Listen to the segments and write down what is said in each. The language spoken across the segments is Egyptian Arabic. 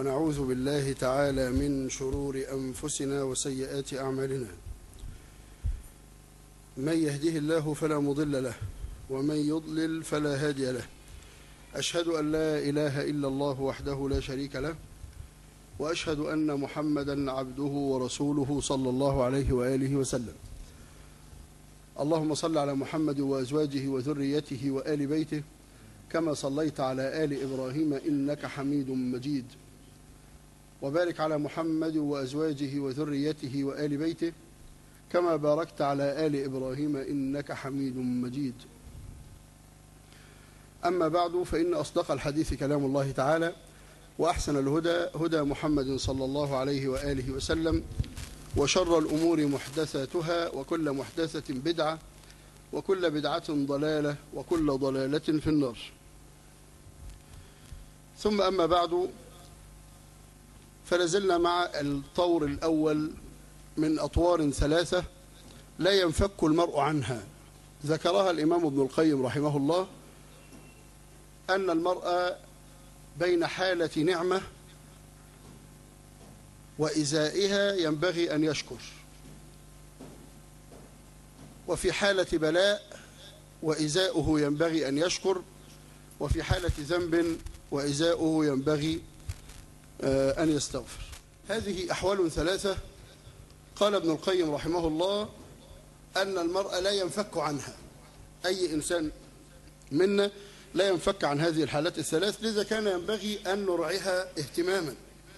ونعوذ بالله تعالى من شرور أنفسنا وسيئات أعمالنا من يهده الله فلا مضل له ومن يضلل فلا هادي له أشهد أن لا إله إلا الله وحده لا شريك له وأشهد أن محمدا عبده ورسوله صلى الله عليه وآله وسلم اللهم صل على محمد وأزواجه وذريته وآل بيته كما صليت على آل إبراهيم إنك حميد مجيد وبارك على محمد وأزواجه وذريته وآل بيته كما باركت على آل إبراهيم إنك حميد مجيد أما بعد فإن أصدق الحديث كلام الله تعالى وأحسن الهدى هدى محمد صلى الله عليه وآله وسلم وشر الأمور محدثاتها وكل محدثة بدعة وكل بدعة ضلالة وكل ضلالة في النار ثم أما بعد فلازلنا مع الطور الأول من أطوار ثلاثة لا ينفك المرء عنها ذكرها الإمام ابن القيم رحمه الله أن المرء بين حالة نعمة وإزائها ينبغي أن يشكر وفي حالة بلاء وإزاؤه ينبغي أن يشكر وفي حالة ذنب وإزاؤه ينبغي أن يستغفر هذه أحوال ثلاثة قال ابن القيم رحمه الله أن المرء لا ينفك عنها أي إنسان منا لا ينفك عن هذه الحالات الثلاث لذا كان ينبغي أن نرعيها اهتماما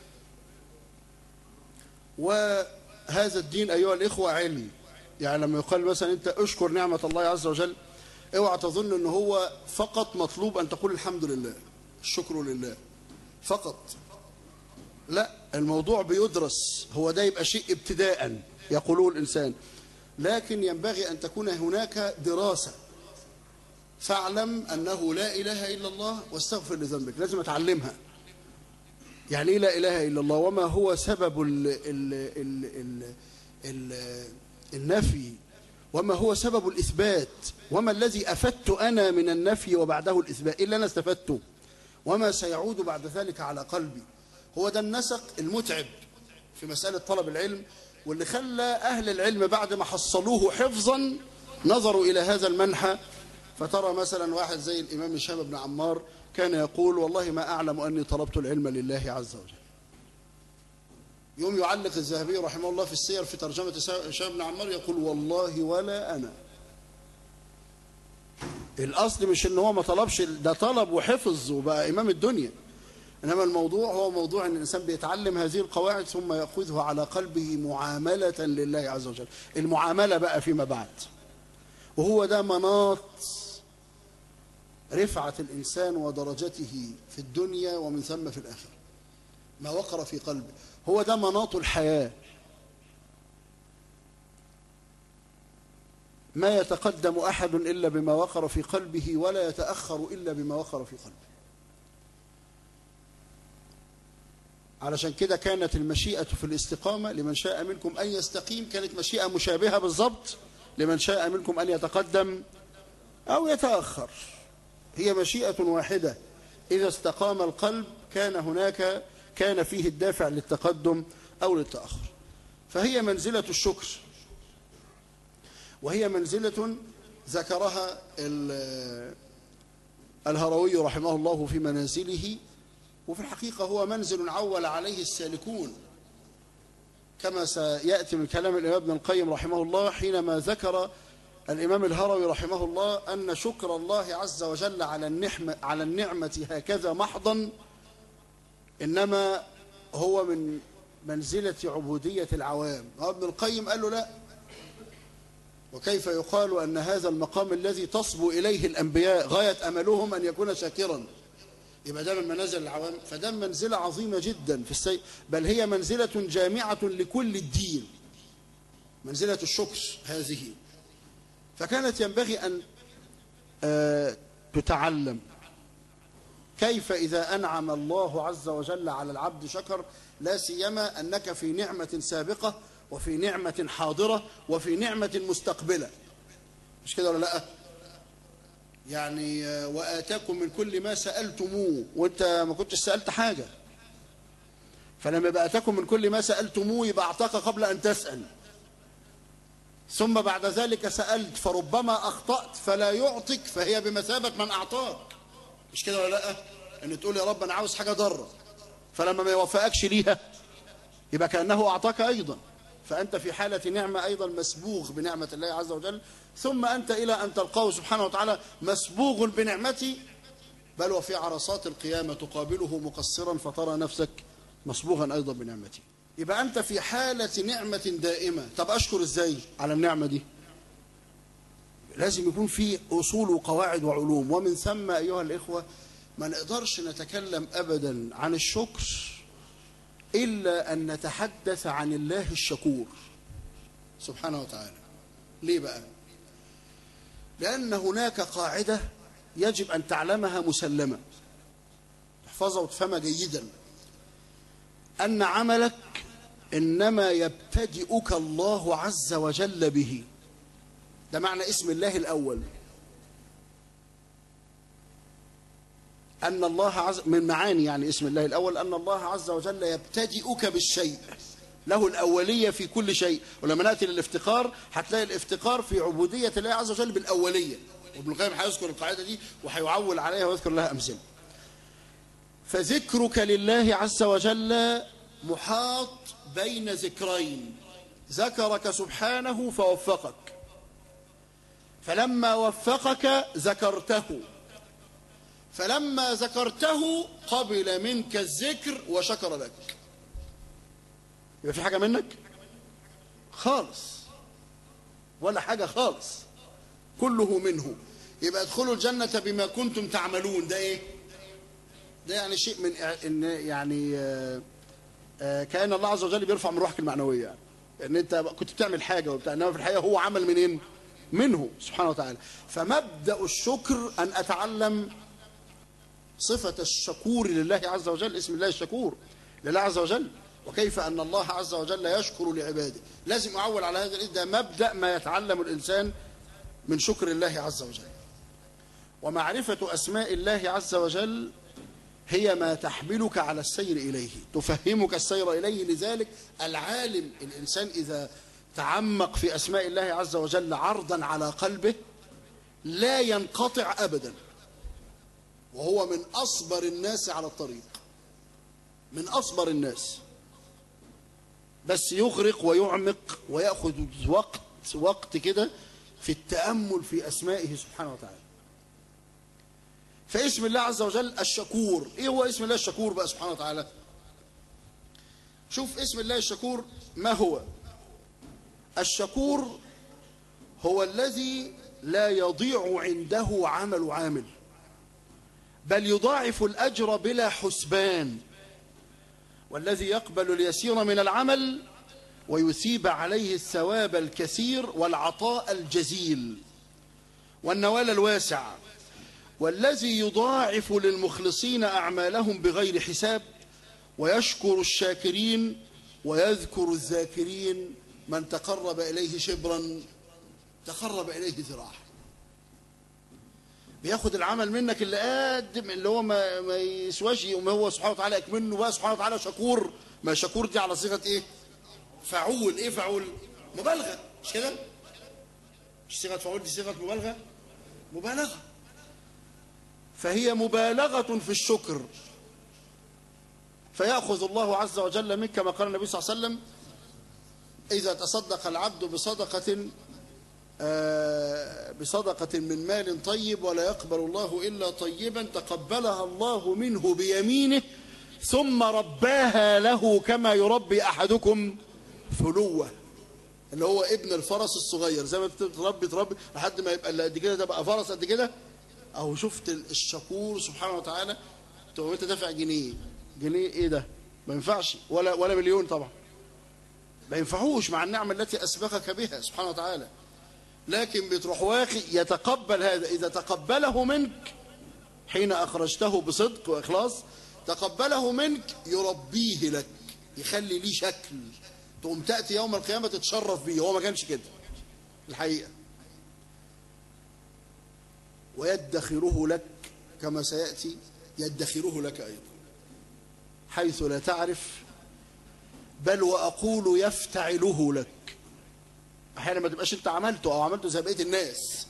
وهذا الدين أيها الإخوة علم يعني لما يقال مثلا أنت أشكر نعمة الله عز وجل اوعى تظن أنه هو فقط مطلوب أن تقول الحمد لله الشكر لله فقط لا الموضوع بيدرس هو ده يبقى شيء ابتداء يقوله الإنسان لكن ينبغي أن تكون هناك دراسة فاعلم أنه لا إله إلا الله واستغفر لذنبك لازم أتعلمها يعني إيه لا إله إلا الله وما هو سبب ال ال ال ال ال النفي وما هو سبب الإثبات وما الذي أفدت أنا من النفي وبعده الإثبات إلا أنا استفدته وما سيعود بعد ذلك على قلبي هو ده النسق المتعب في مسألة طلب العلم واللي خلى أهل العلم بعد ما حصلوه حفظا نظروا إلى هذا المنحى فترى مثلا واحد زي الإمام هشام بن عمار كان يقول والله ما أعلم أني طلبت العلم لله عز وجل يوم يعلق الذهبي رحمه الله في السير في ترجمة هشام بن عمار يقول والله ولا أنا الأصل مش إن هو ما طلبش ده طلب وحفظ وبقى إمام الدنيا إنما الموضوع هو موضوع أن الإنسان بيتعلم هذه القواعد ثم يأخذها على قلبه معاملة لله عز وجل المعاملة بقى فيما بعد وهو ده مناط رفعة الإنسان ودرجته في الدنيا ومن ثم في الآخرة ما وقر في قلبه هو ده مناط الحياة ما يتقدم أحد إلا بما وقر في قلبه ولا يتأخر إلا بما وقر في قلبه علشان كده كانت المشيئة في الاستقامة لمن شاء منكم أن يستقيم كانت مشيئة مشابهة بالضبط لمن شاء منكم أن يتقدم أو يتأخر هي مشيئة واحدة إذا استقام القلب كان هناك كان فيه الدافع للتقدم أو للتأخر فهي منزلة الشكر وهي منزلة ذكرها الهروي رحمه الله في منازله وفي الحقيقة هو منزل عول عليه السالكون كما سيأتي من كلام الإمام ابن القيم رحمه الله حينما ذكر الإمام الهروي رحمه الله أن شكر الله عز وجل على النعمة, على النعمة هكذا محضا إنما هو من منزلة عبودية العوام ابن القيم قال له لا وكيف يقال أن هذا المقام الذي تصبو إليه الأنبياء غاية أملهم أن يكون شاكرا يبقى ده من منازل العوام فده منزلة عظيمة جدا في السي... بل هي منزلة جامعة لكل الدين منزلة الشكر هذه فكانت ينبغي أن آه تتعلم كيف إذا أنعم الله عز وجل على العبد شكر لا سيما أنك في نعمة سابقة وفي نعمة حاضرة وفي نعمة مستقبلة مش كده ولا لا يعني وآتاكم من كل ما سألتموه وانت ما كنتش سألت حاجة فلما يبقى أتاكم من كل ما سألتموه يبقى أعطاك قبل أن تسأل ثم بعد ذلك سألت فربما أخطأت فلا يعطك فهي بمثابة من أعطاك مش كده ولا لا أن تقول يا رب أنا عاوز حاجة ضرة فلما ما يوفقكش ليها يبقى كأنه أعطاك أيضا فأنت في حالة نعمة أيضا مسبوغ بنعمة الله عز وجل ثم أنت إلى أن تلقاه سبحانه وتعالى مسبوغ بنعمته بل وفي عرصات القيامة تقابله مقصرا فترى نفسك مصبوغا أيضا بنعمته يبقى أنت في حالة نعمة دائمة طب أشكر إزاي على النعمة دي لازم يكون في أصول وقواعد وعلوم ومن ثم أيها الإخوة ما نقدرش نتكلم أبدا عن الشكر إلا أن نتحدث عن الله الشكور سبحانه وتعالى ليه بقى لأن هناك قاعدة يجب أن تعلمها مسلمة تحفظها وتفهمها جيدا أن عملك إنما يبتدئك الله عز وجل به ده معنى اسم الله الأول أن الله عز من معاني يعني اسم الله الأول أن الله عز وجل يبتدئك بالشيء له الأولية في كل شيء ولما نأتي للافتقار هتلاقي الافتقار في عبودية الله عز وجل بالأولية وابن القيم هيذكر القاعدة دي وهيعول عليها ويذكر لها أمثلة فذكرك لله عز وجل محاط بين ذكرين ذكرك سبحانه فوفقك فلما وفقك ذكرته فلما ذكرته قبل منك الذكر وشكر لك يبقى في حاجة منك خالص ولا حاجة خالص كله منه يبقى ادخلوا الجنة بما كنتم تعملون ده ايه ده يعني شيء من ان يعني آه آه كأن الله عز وجل بيرفع من روحك المعنوية يعني ان انت كنت بتعمل حاجة وبتاع انما في الحقيقة هو عمل منين منه سبحانه وتعالى فمبدأ الشكر أن أتعلم صفة الشكور لله عز وجل اسم الله الشكور لله عز وجل وكيف أن الله عز وجل يشكر لعباده لازم أعول على هذا ده مبدأ ما يتعلم الإنسان من شكر الله عز وجل ومعرفة أسماء الله عز وجل هي ما تحملك على السير إليه تفهمك السير إليه لذلك العالم الإنسان إذا تعمق في أسماء الله عز وجل عرضا على قلبه لا ينقطع أبدا وهو من أصبر الناس على الطريق من أصبر الناس بس يغرق ويعمق ويأخذ وقت وقت كده في التأمل في أسمائه سبحانه وتعالى فاسم الله عز وجل الشكور ايه هو اسم الله الشكور بقى سبحانه وتعالى شوف اسم الله الشكور ما هو الشكور هو الذي لا يضيع عنده عمل عامل بل يضاعف الأجر بلا حسبان والذي يقبل اليسير من العمل ويثيب عليه الثواب الكثير والعطاء الجزيل والنوال الواسع والذي يضاعف للمخلصين أعمالهم بغير حساب ويشكر الشاكرين ويذكر الذاكرين من تقرب إليه شبرا تقرب إليه ذراعا بياخد العمل منك اللي قدم اللي هو ما, ما يسواش يقوم هو سبحانه وتعالى يكمنه بقى سبحانه وتعالى شكور ما شكور دي على صيغه ايه فعول ايه فعول مبالغه مش كده مش صيغه فعول دي صيغه مبالغه مبالغه فهي مبالغه في الشكر فياخذ الله عز وجل منك كما قال النبي صلى الله عليه وسلم اذا تصدق العبد بصدقه بصدقة من مال طيب ولا يقبل الله إلا طيبا تقبلها الله منه بيمينه ثم رباها له كما يربي أحدكم فلوة اللي هو ابن الفرس الصغير زي ما تربي تربي لحد ما يبقى اللي قد كده تبقى فرس قد كده أو شفت الشكور سبحانه وتعالى تقوم أنت دافع جنيه جنيه إيه ده ما ينفعش ولا ولا مليون طبعا ما ينفعوش مع النعمة التي أسبقك بها سبحانه وتعالى لكن بتروح واخي يتقبل هذا إذا تقبله منك حين أخرجته بصدق وإخلاص تقبله منك يربيه لك يخلي ليه شكل تقوم تأتي يوم القيامة تتشرف بيه هو ما كانش كده الحقيقة ويدخره لك كما سيأتي يدخره لك أيضا حيث لا تعرف بل وأقول يفتعله لك أحيانا ما تبقاش أنت عملته أو عملته زي بقية الناس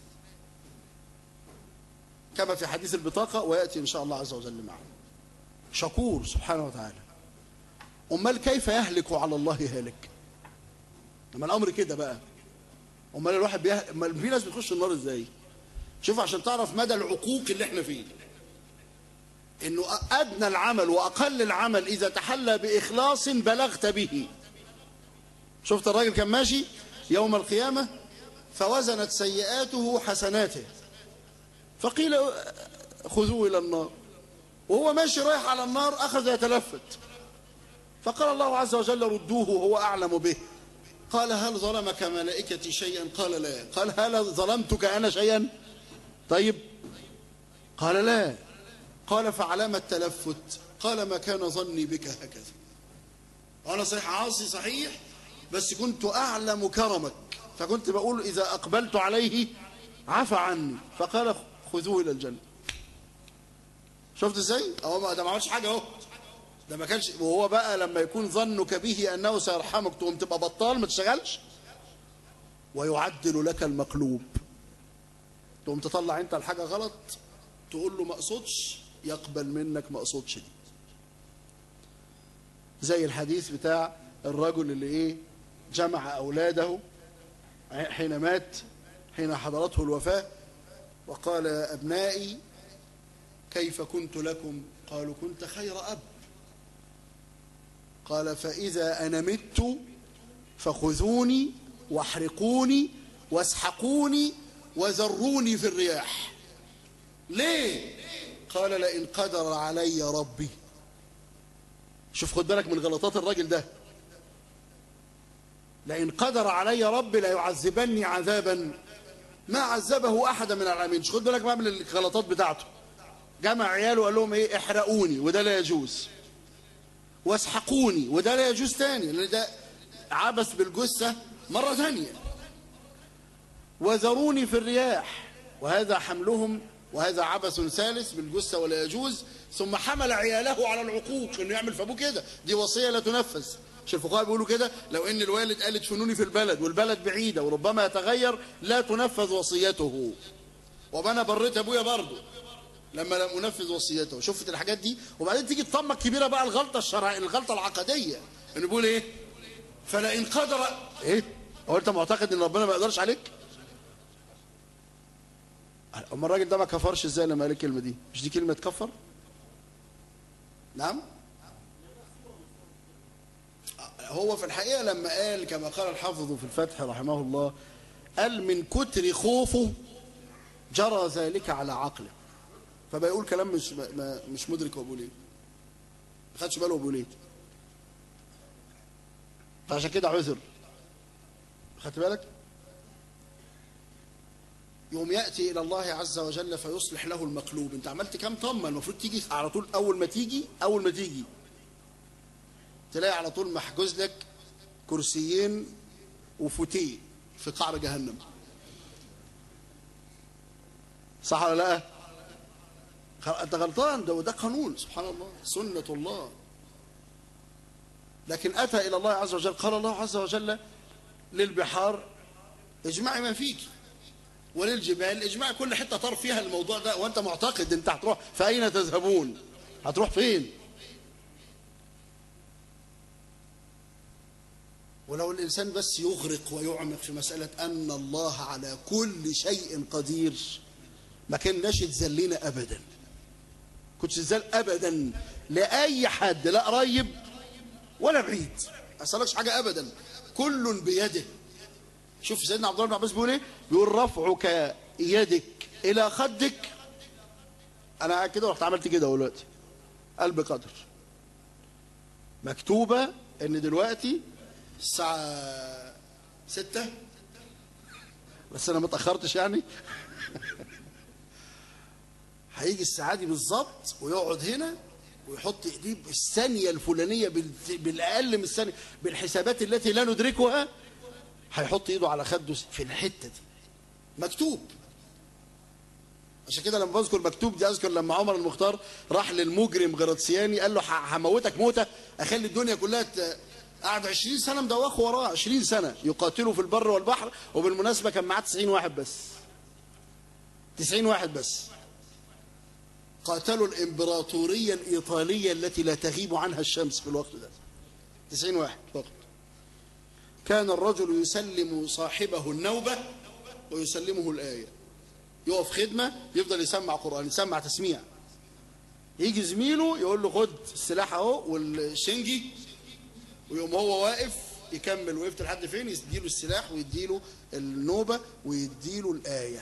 كما في حديث البطاقة ويأتي إن شاء الله عز وجل معه شكور سبحانه وتعالى أمال كيف يهلك على الله هالك لما الأمر كده بقى أمال الواحد بيه... أمال في ناس بتخش النار إزاي شوف عشان تعرف مدى العقوق اللي احنا فيه انه ادنى العمل واقل العمل اذا تحلى باخلاص بلغت به شفت الراجل كان ماشي يوم القيامه فوزنت سيئاته حسناته فقيل خذوه الى النار وهو ماشي رايح على النار اخذ يتلفت فقال الله عز وجل ردوه وهو اعلم به قال هل ظلمك ملائكتي شيئا قال لا قال هل ظلمتك انا شيئا طيب قال لا قال فعلام التلفت قال ما كان ظني بك هكذا أنا صحيح عاصي صحيح بس كنت أعلم كرمك فكنت بقول إذا أقبلت عليه عفى عني فقال خذوه إلى الجنة شفت ازاي؟ هو ده ما عملش حاجة اهو ده ما كانش وهو بقى لما يكون ظنك به أنه سيرحمك تقوم تبقى بطال ما تشتغلش ويعدل لك المقلوب تقوم تطلع انت الحاجة غلط تقول له ما اقصدش يقبل منك ما اقصدش دي زي الحديث بتاع الرجل اللي ايه جمع اولاده حين مات حين حضرته الوفاه وقال يا ابنائي كيف كنت لكم قالوا كنت خير اب قال فاذا انا مت فخذوني واحرقوني واسحقوني وذروني في الرياح ليه قال لئن قدر علي ربي شوف خد بالك من غلطات الراجل ده لئن قدر علي ربي ليعذبني عذابا ما عذبه احد من العالمين خد بالك بقى من الغلطات بتاعته جمع عياله وقال لهم ايه احرقوني وده لا يجوز واسحقوني وده لا يجوز تاني لان ده عبث بالجثه مره ثانيه وذروني في الرياح وهذا حملهم وهذا عبث ثالث بالجثة ولا يجوز ثم حمل عياله على العقوق انه يعمل في ابوه كده دي وصية لا تنفذ مش الفقهاء بيقولوا كده لو ان الوالد قال ادفنوني في البلد والبلد بعيدة وربما يتغير لا تنفذ وصيته وما بريت ابويا برضه لما لم انفذ وصيته شفت الحاجات دي وبعدين تيجي الطمه الكبيره بقى الغلطه الشرعيه الغلطه العقديه انه بيقول ايه فلئن قدر ايه هو انت معتقد ان ربنا ما يقدرش عليك اما الراجل ده ما كفرش ازاي لما قال الكلمه دي مش دي كلمه كفر نعم هو في الحقيقه لما قال كما قال الحافظ في الفتح رحمه الله قال من كتر خوفه جرى ذلك على عقله فبيقول كلام مش ما مش مدرك هو بيقول ايه ما خدش باله هو بيقول ايه فعشان كده عذر خدت بالك يوم يأتي إلى الله عز وجل فيصلح له المقلوب أنت عملت كام طمة المفروض تيجي على طول أول ما تيجي أول ما تيجي تلاقي على طول محجوز لك كرسيين وفوتيه في قعر جهنم صح ولا لا انت غلطان ده وده قانون سبحان الله سنة الله لكن أتى إلى الله عز وجل قال الله عز وجل للبحار اجمعي ما فيك وللجبال اجمعي كل حتة طار فيها الموضوع ده وانت معتقد انت هتروح فأين تذهبون هتروح فين ولو الإنسان بس يغرق ويعمق في مسألة أن الله على كل شيء قدير ما كناش اتذلينا أبدا كنتش اتذل أبدا لأي حد لا قريب ولا بعيد ما أسألكش حاجة أبدا كل بيده شوف سيدنا عبد الله بن عباس بيقول ايه بيقول رفعك يدك الى خدك انا قاعد كده ورحت عملت كده دلوقتي قلب قدر مكتوبه ان دلوقتي الساعه ستة بس انا ما اتاخرتش يعني هيجي الساعه دي بالظبط ويقعد هنا ويحط ايديه بالثانيه الفلانيه بالاقل من الثانيه بالحسابات التي لا ندركها هيحط ايده على خده في الحته دي مكتوب عشان كده لما بذكر مكتوب دي اذكر لما عمر المختار راح للمجرم غرطسياني قال له هموتك موته اخلي الدنيا كلها قعد 20 سنة مدوخوا وراه 20 سنة يقاتلوا في البر والبحر وبالمناسبة كان معاه 90 واحد بس 90 واحد بس قاتلوا الإمبراطورية الإيطالية التي لا تغيب عنها الشمس في الوقت ده 90 واحد فقط كان الرجل يسلم صاحبه النوبة ويسلمه الآية يقف خدمة يفضل يسمع قرآن يسمع تسميع يجي زميله يقول له خد السلاح اهو والشنجي ويقوم هو واقف يكمل وقفت لحد فين يديله السلاح ويديله النوبة ويديله الآية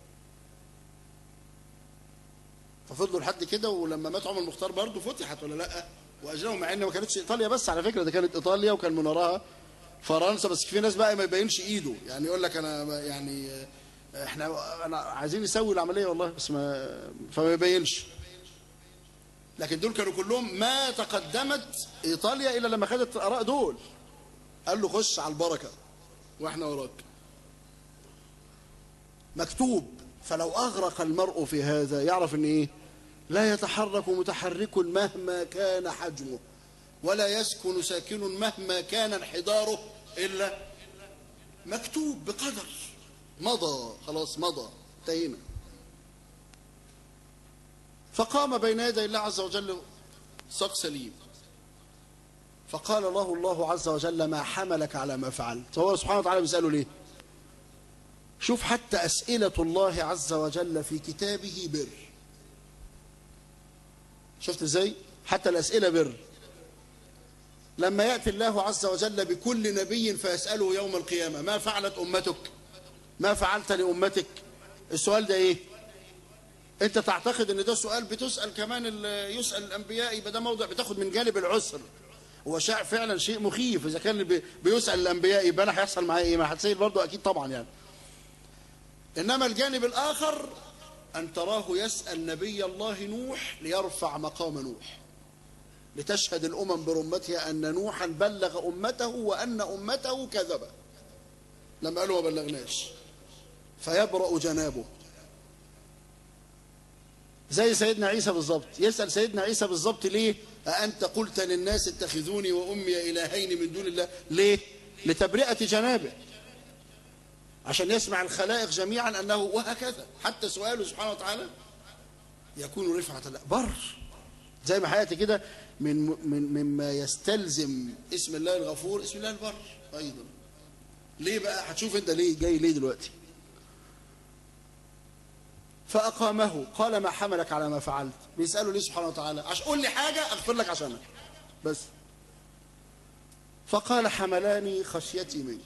ففضلوا لحد كده ولما مات عمر المختار برضه فتحت ولا لا واجلوا مع ان ما كانتش ايطاليا بس على فكره ده كانت ايطاليا وكان من وراها فرنسا بس في ناس بقى ما يبينش ايده يعني يقول لك انا يعني احنا انا عايزين نسوي العمليه والله بس ما فما يبينش لكن دول كانوا كلهم ما تقدمت ايطاليا الا لما خدت الاراء دول قال له خش على البركه واحنا وراك مكتوب فلو اغرق المرء في هذا يعرف ان ايه لا يتحرك متحرك مهما كان حجمه ولا يسكن ساكن مهما كان انحداره الا مكتوب بقدر مضى خلاص مضى انتهينا فقام بين يدي الله عز وجل ساق سليم فقال له الله عز وجل ما حملك على ما فعلت هو سبحانه وتعالى بيسأله ليه شوف حتى أسئلة الله عز وجل في كتابه بر شفت ازاي حتى الأسئلة بر لما يأتي الله عز وجل بكل نبي فيسأله يوم القيامة ما فعلت أمتك ما فعلت لأمتك السؤال ده ايه انت تعتقد ان ده سؤال بتسأل كمان يسأل الانبياء يبقى ده موضع بتاخد من جانب العسر هو شيء فعلا شيء مخيف اذا كان بيسأل الانبياء يبقى انا هيحصل معايا ايه ما هتسأل برضه اكيد طبعا يعني انما الجانب الاخر ان تراه يسأل نبي الله نوح ليرفع مقام نوح لتشهد الامم برمتها ان نوحا بلغ امته وان امته كذب لما قالوا ما بلغناش فيبرأ جنابه زي سيدنا عيسى بالظبط يسأل سيدنا عيسى بالظبط ليه أأنت قلت للناس اتخذوني وأمي إلهين من دون الله ليه لتبرئة جنابه عشان يسمع الخلائق جميعا أنه وهكذا حتى سؤاله سبحانه وتعالى يكون رفعة الله بر زي ما حياتي كده من من مما يستلزم اسم الله الغفور اسم الله البر أيضا ليه بقى هتشوف انت ليه جاي ليه دلوقتي فأقامه قال ما حملك على ما فعلت بيسأله ليه سبحانه وتعالى عشان قول لي حاجة أغفر لك عشانك بس فقال حملاني خشيتي منك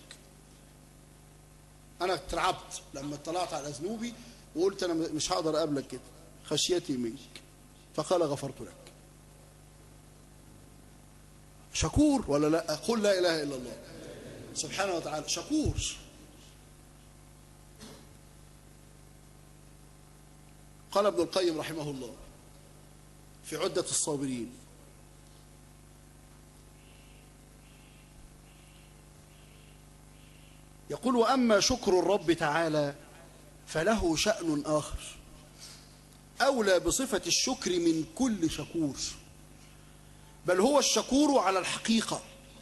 أنا اترعبت لما اطلعت على ذنوبي وقلت أنا مش هقدر أقابلك كده خشيتي منك فقال غفرت لك شكور ولا لا قل لا إله إلا الله سبحانه وتعالى شكور قال ابن القيم رحمه الله في عدة الصابرين يقول وأما شكر الرب تعالى فله شأن آخر أولى بصفة الشكر من كل شكور بل هو الشكور على الحقيقة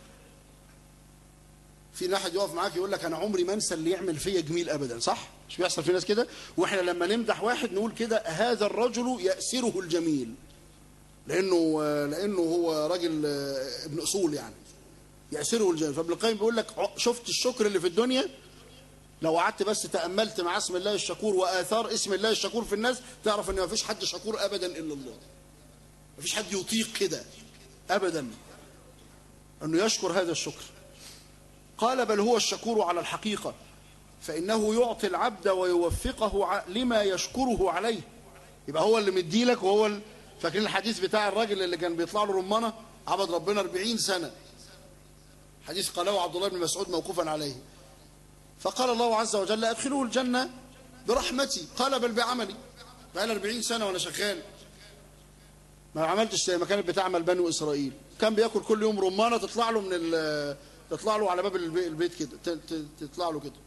في واحد يقف معاك يقول لك انا عمري ما انسى اللي يعمل فيا جميل ابدا صح مش بيحصل في ناس كده واحنا لما نمدح واحد نقول كده هذا الرجل يأسره الجميل لانه لانه هو راجل ابن اصول يعني يأسره الجميل فابن القيم بيقول لك شفت الشكر اللي في الدنيا لو قعدت بس تأملت مع اسم الله الشكور وآثار اسم الله الشكور في الناس تعرف ان ما فيش حد شكور ابدا الا الله ما فيش حد يطيق كده ابدا انه يشكر هذا الشكر قال بل هو الشكور على الحقيقة فإنه يعطي العبد ويوفقه لما يشكره عليه يبقى هو اللي مديلك وهو ال... فاكرين الحديث بتاع الراجل اللي كان بيطلع له رمانة عبد ربنا 40 سنة حديث قاله عبد الله بن مسعود موقوفا عليه فقال الله عز وجل أدخلوه الجنة برحمتي قال بل بعملي بقى 40 سنة وأنا شغال ما عملتش زي ما كانت بتعمل بنو إسرائيل كان بياكل كل يوم رمانة تطلع له من ال تطلع له على باب البيت كده تطلع له كده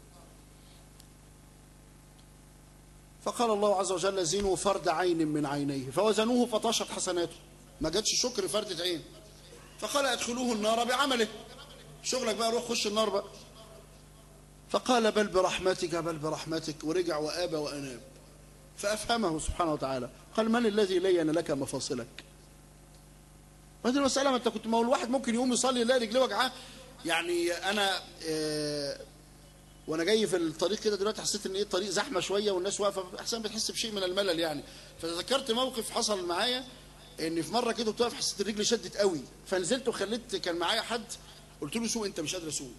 فقال الله عز وجل زنوا فرد عين من عينيه فوزنوه فطاشت حسناته ما جاتش شكر فردة عين فقال ادخلوه النار بعمله شغلك بقى روح خش النار بقى فقال بل برحمتك بل برحمتك ورجع وآبى وأناب فأفهمه سبحانه وتعالى قال من الذي لين لك مفاصلك وهذه المسألة ما انت كنت ما هو الواحد ممكن يقوم يصلي يلاقي رجليه وجعاه يعني انا آه وانا جاي في الطريق كده دلوقتي حسيت ان ايه الطريق زحمه شويه والناس واقفه احسن بتحس بشيء من الملل يعني فتذكرت موقف حصل معايا ان في مره كده كنت واقف حسيت الرجل شدت قوي فنزلت وخليت كان معايا حد قلت له سوق انت مش قادر اسوق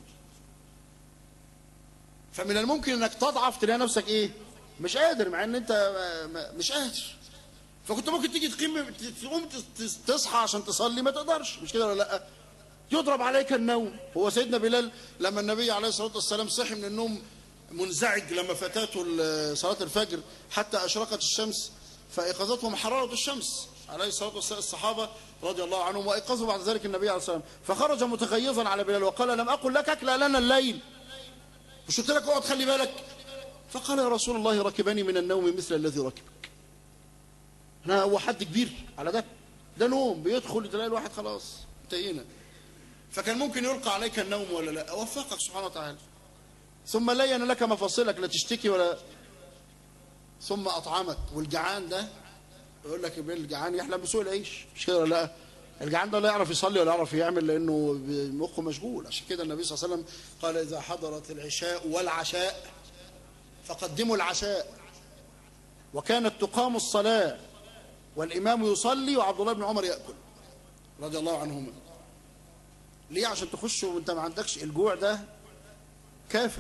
فمن الممكن انك تضعف تلاقي نفسك ايه مش قادر مع ان انت ما- ما- مش قادر فكنت ممكن تيجي تقيم تقوم تص- تصحى عشان تصلي ما تقدرش مش كده ولا لا يضرب عليك النوم هو سيدنا بلال لما النبي عليه الصلاه والسلام صحي من النوم منزعج لما فاتته ال- صلاه الفجر حتى اشرقت الشمس فايقظتهم حراره الشمس عليه الصلاه والسلام الصحابه رضي الله عنهم وايقظوا بعد ذلك النبي عليه الصلاه والسلام فخرج متغيظا على بلال وقال لم اقل لك اكل لنا الليل مش قلت لك اقعد خلي بالك فقال يا رسول الله ركبني من النوم مثل الذي ركبك انا هو حد كبير على ده ده نوم بيدخل تلاقي الواحد خلاص انتهينا فكان ممكن يلقى عليك النوم ولا لا وفقك سبحانه وتعالى ثم لين لك مفاصلك لا تشتكي ولا ثم اطعمك والجعان ده يقول لك ابن الجعان يحلم بسوء العيش مش كده ولا لا الجعان ده لا يعرف يصلي ولا يعرف يعمل لانه مخه مشغول عشان كده النبي صلى الله عليه وسلم قال اذا حضرت العشاء والعشاء فقدموا العشاء وكانت تقام الصلاه والامام يصلي وعبد الله بن عمر ياكل رضي الله عنهما ليه عشان تخش وانت ما عندكش الجوع ده كافر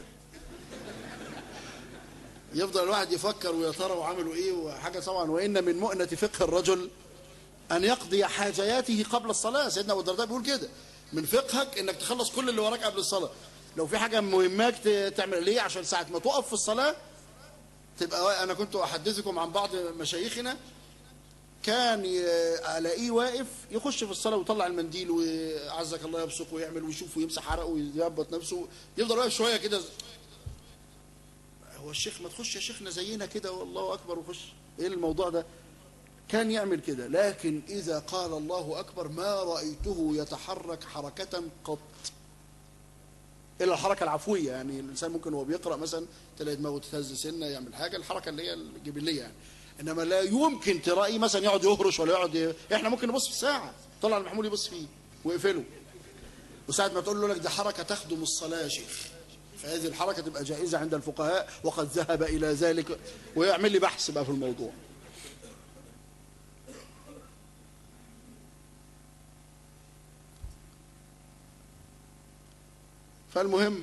يفضل الواحد يفكر ويا ترى وعملوا ايه وحاجه طبعا وان من مؤنه فقه الرجل ان يقضي حاجياته قبل الصلاه سيدنا ابو الدرداء بيقول كده من فقهك انك تخلص كل اللي وراك قبل الصلاه لو في حاجه مهماك ت- تعمل ليه عشان ساعه ما تقف في الصلاه تبقى انا كنت احدثكم عن بعض مشايخنا كان ي- الاقيه واقف يخش في الصلاه ويطلع المنديل وعزك الله يبصق ويعمل ويشوف ويمسح عرقه ويظبط نفسه يفضل واقف شويه كده هو الشيخ ما تخش يا شيخنا زينا كده والله اكبر وخش ايه الموضوع ده كان يعمل كده لكن اذا قال الله اكبر ما رايته يتحرك حركه قط الا الحركه العفويه يعني الانسان ممكن وهو بيقرا مثلا تلاقي دماغه تهز سنه يعمل حاجه الحركه اللي هي الجبليه يعني انما لا يمكن تراقي مثلا يقعد يهرش ولا يقعد ي... احنا ممكن نبص في الساعه طلع المحمول يبص فيه ويقفله وساعه ما تقول له لك ده حركه تخدم الصلاه يا شيخ فهذه الحركه تبقى جائزه عند الفقهاء وقد ذهب الى ذلك ويعمل لي بحث بقى في الموضوع فالمهم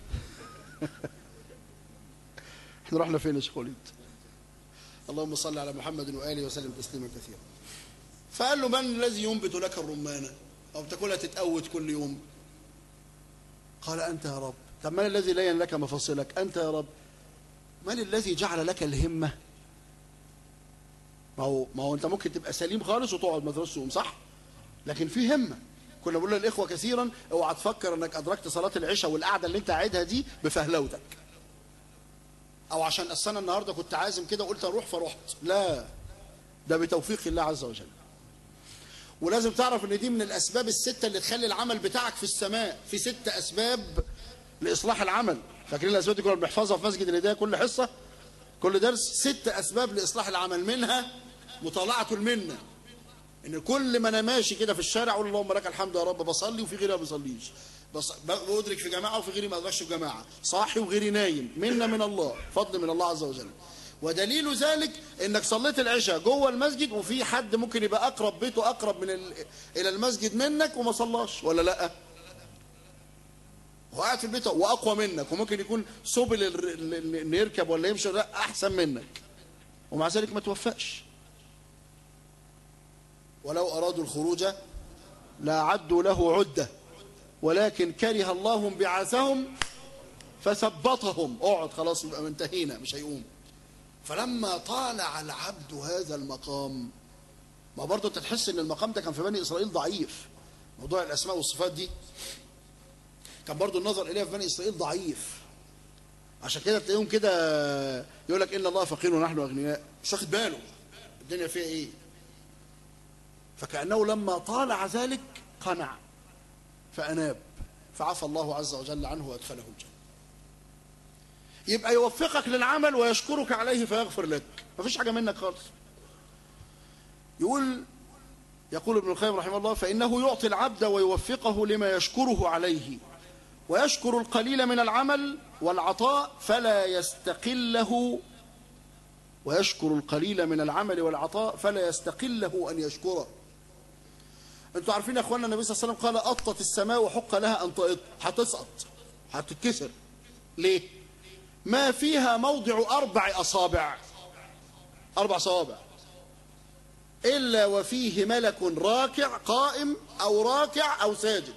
احنا رحنا فين يا شيخ وليد اللهم صل على محمد واله وسلم تسليما كثيرا فقال له من الذي ينبت لك الرمانه او تاكلها تتقوت كل يوم قال انت يا رب طب من الذي لين لك مفاصلك انت يا رب من الذي جعل لك الهمه ما هو ما هو انت ممكن تبقى سليم خالص وتقعد ما تروحش تقوم صح لكن في همه كنا بنقول للاخوه كثيرا اوعى تفكر انك ادركت صلاه العشاء والقعده اللي انت قاعدها دي بفهلوتك او عشان اصل انا النهارده كنت عازم كده وقلت اروح فرحت لا ده بتوفيق الله عز وجل ولازم تعرف ان دي من الاسباب السته اللي تخلي العمل بتاعك في السماء في ست اسباب لاصلاح العمل فاكرين الاسباب دي كنا بنحفظها في مسجد الهدايه كل حصه كل درس ست اسباب لاصلاح العمل منها مطالعه المنه ان كل ما انا ماشي كده في الشارع اقول اللهم لك الحمد يا رب بصلي وفي غيري ما بيصليش بص بادرك في جماعه وفي غيري ما ادركش في جماعه صاحي وغيري نايم منا من الله فضل من الله عز وجل ودليل ذلك انك صليت العشاء جوه المسجد وفي حد ممكن يبقى اقرب بيته اقرب من ال... الى المسجد منك وما صلاش ولا لا هو قاعد في البيت واقوى منك وممكن يكون سبل ال- ال- انه يركب ولا يمشي لا احسن منك ومع ذلك ما توفقش ولو ارادوا الخروج لاعدوا له عده ولكن كره الله انبعاثهم فثبطهم اقعد خلاص يبقى انتهينا مش هيقوم فلما طالع العبد هذا المقام ما برضه انت تحس ان المقام ده كان في بني اسرائيل ضعيف موضوع الاسماء والصفات دي كان برضه النظر اليها في بني اسرائيل ضعيف عشان كده تلاقيهم كده يقول لك ان الله فقير ونحن اغنياء مش واخد باله الدنيا فيها ايه فكانه لما طالع ذلك قنع فاناب فعفى الله عز وجل عنه وادخله الجنه يبقى يوفقك للعمل ويشكرك عليه فيغفر لك مفيش حاجه منك خالص يقول يقول ابن القيم رحمه الله فانه يعطي العبد ويوفقه لما يشكره عليه ويشكر القليل من العمل والعطاء فلا يستقله ويشكر القليل من العمل والعطاء فلا يستقله أن يشكره انتوا عارفين يا اخوانا النبي صلى الله عليه وسلم قال أطت السماء وحق لها أن تقط هتسقط هتتكسر ليه ما فيها موضع أربع أصابع أربع صوابع إلا وفيه ملك راكع قائم أو راكع أو ساجد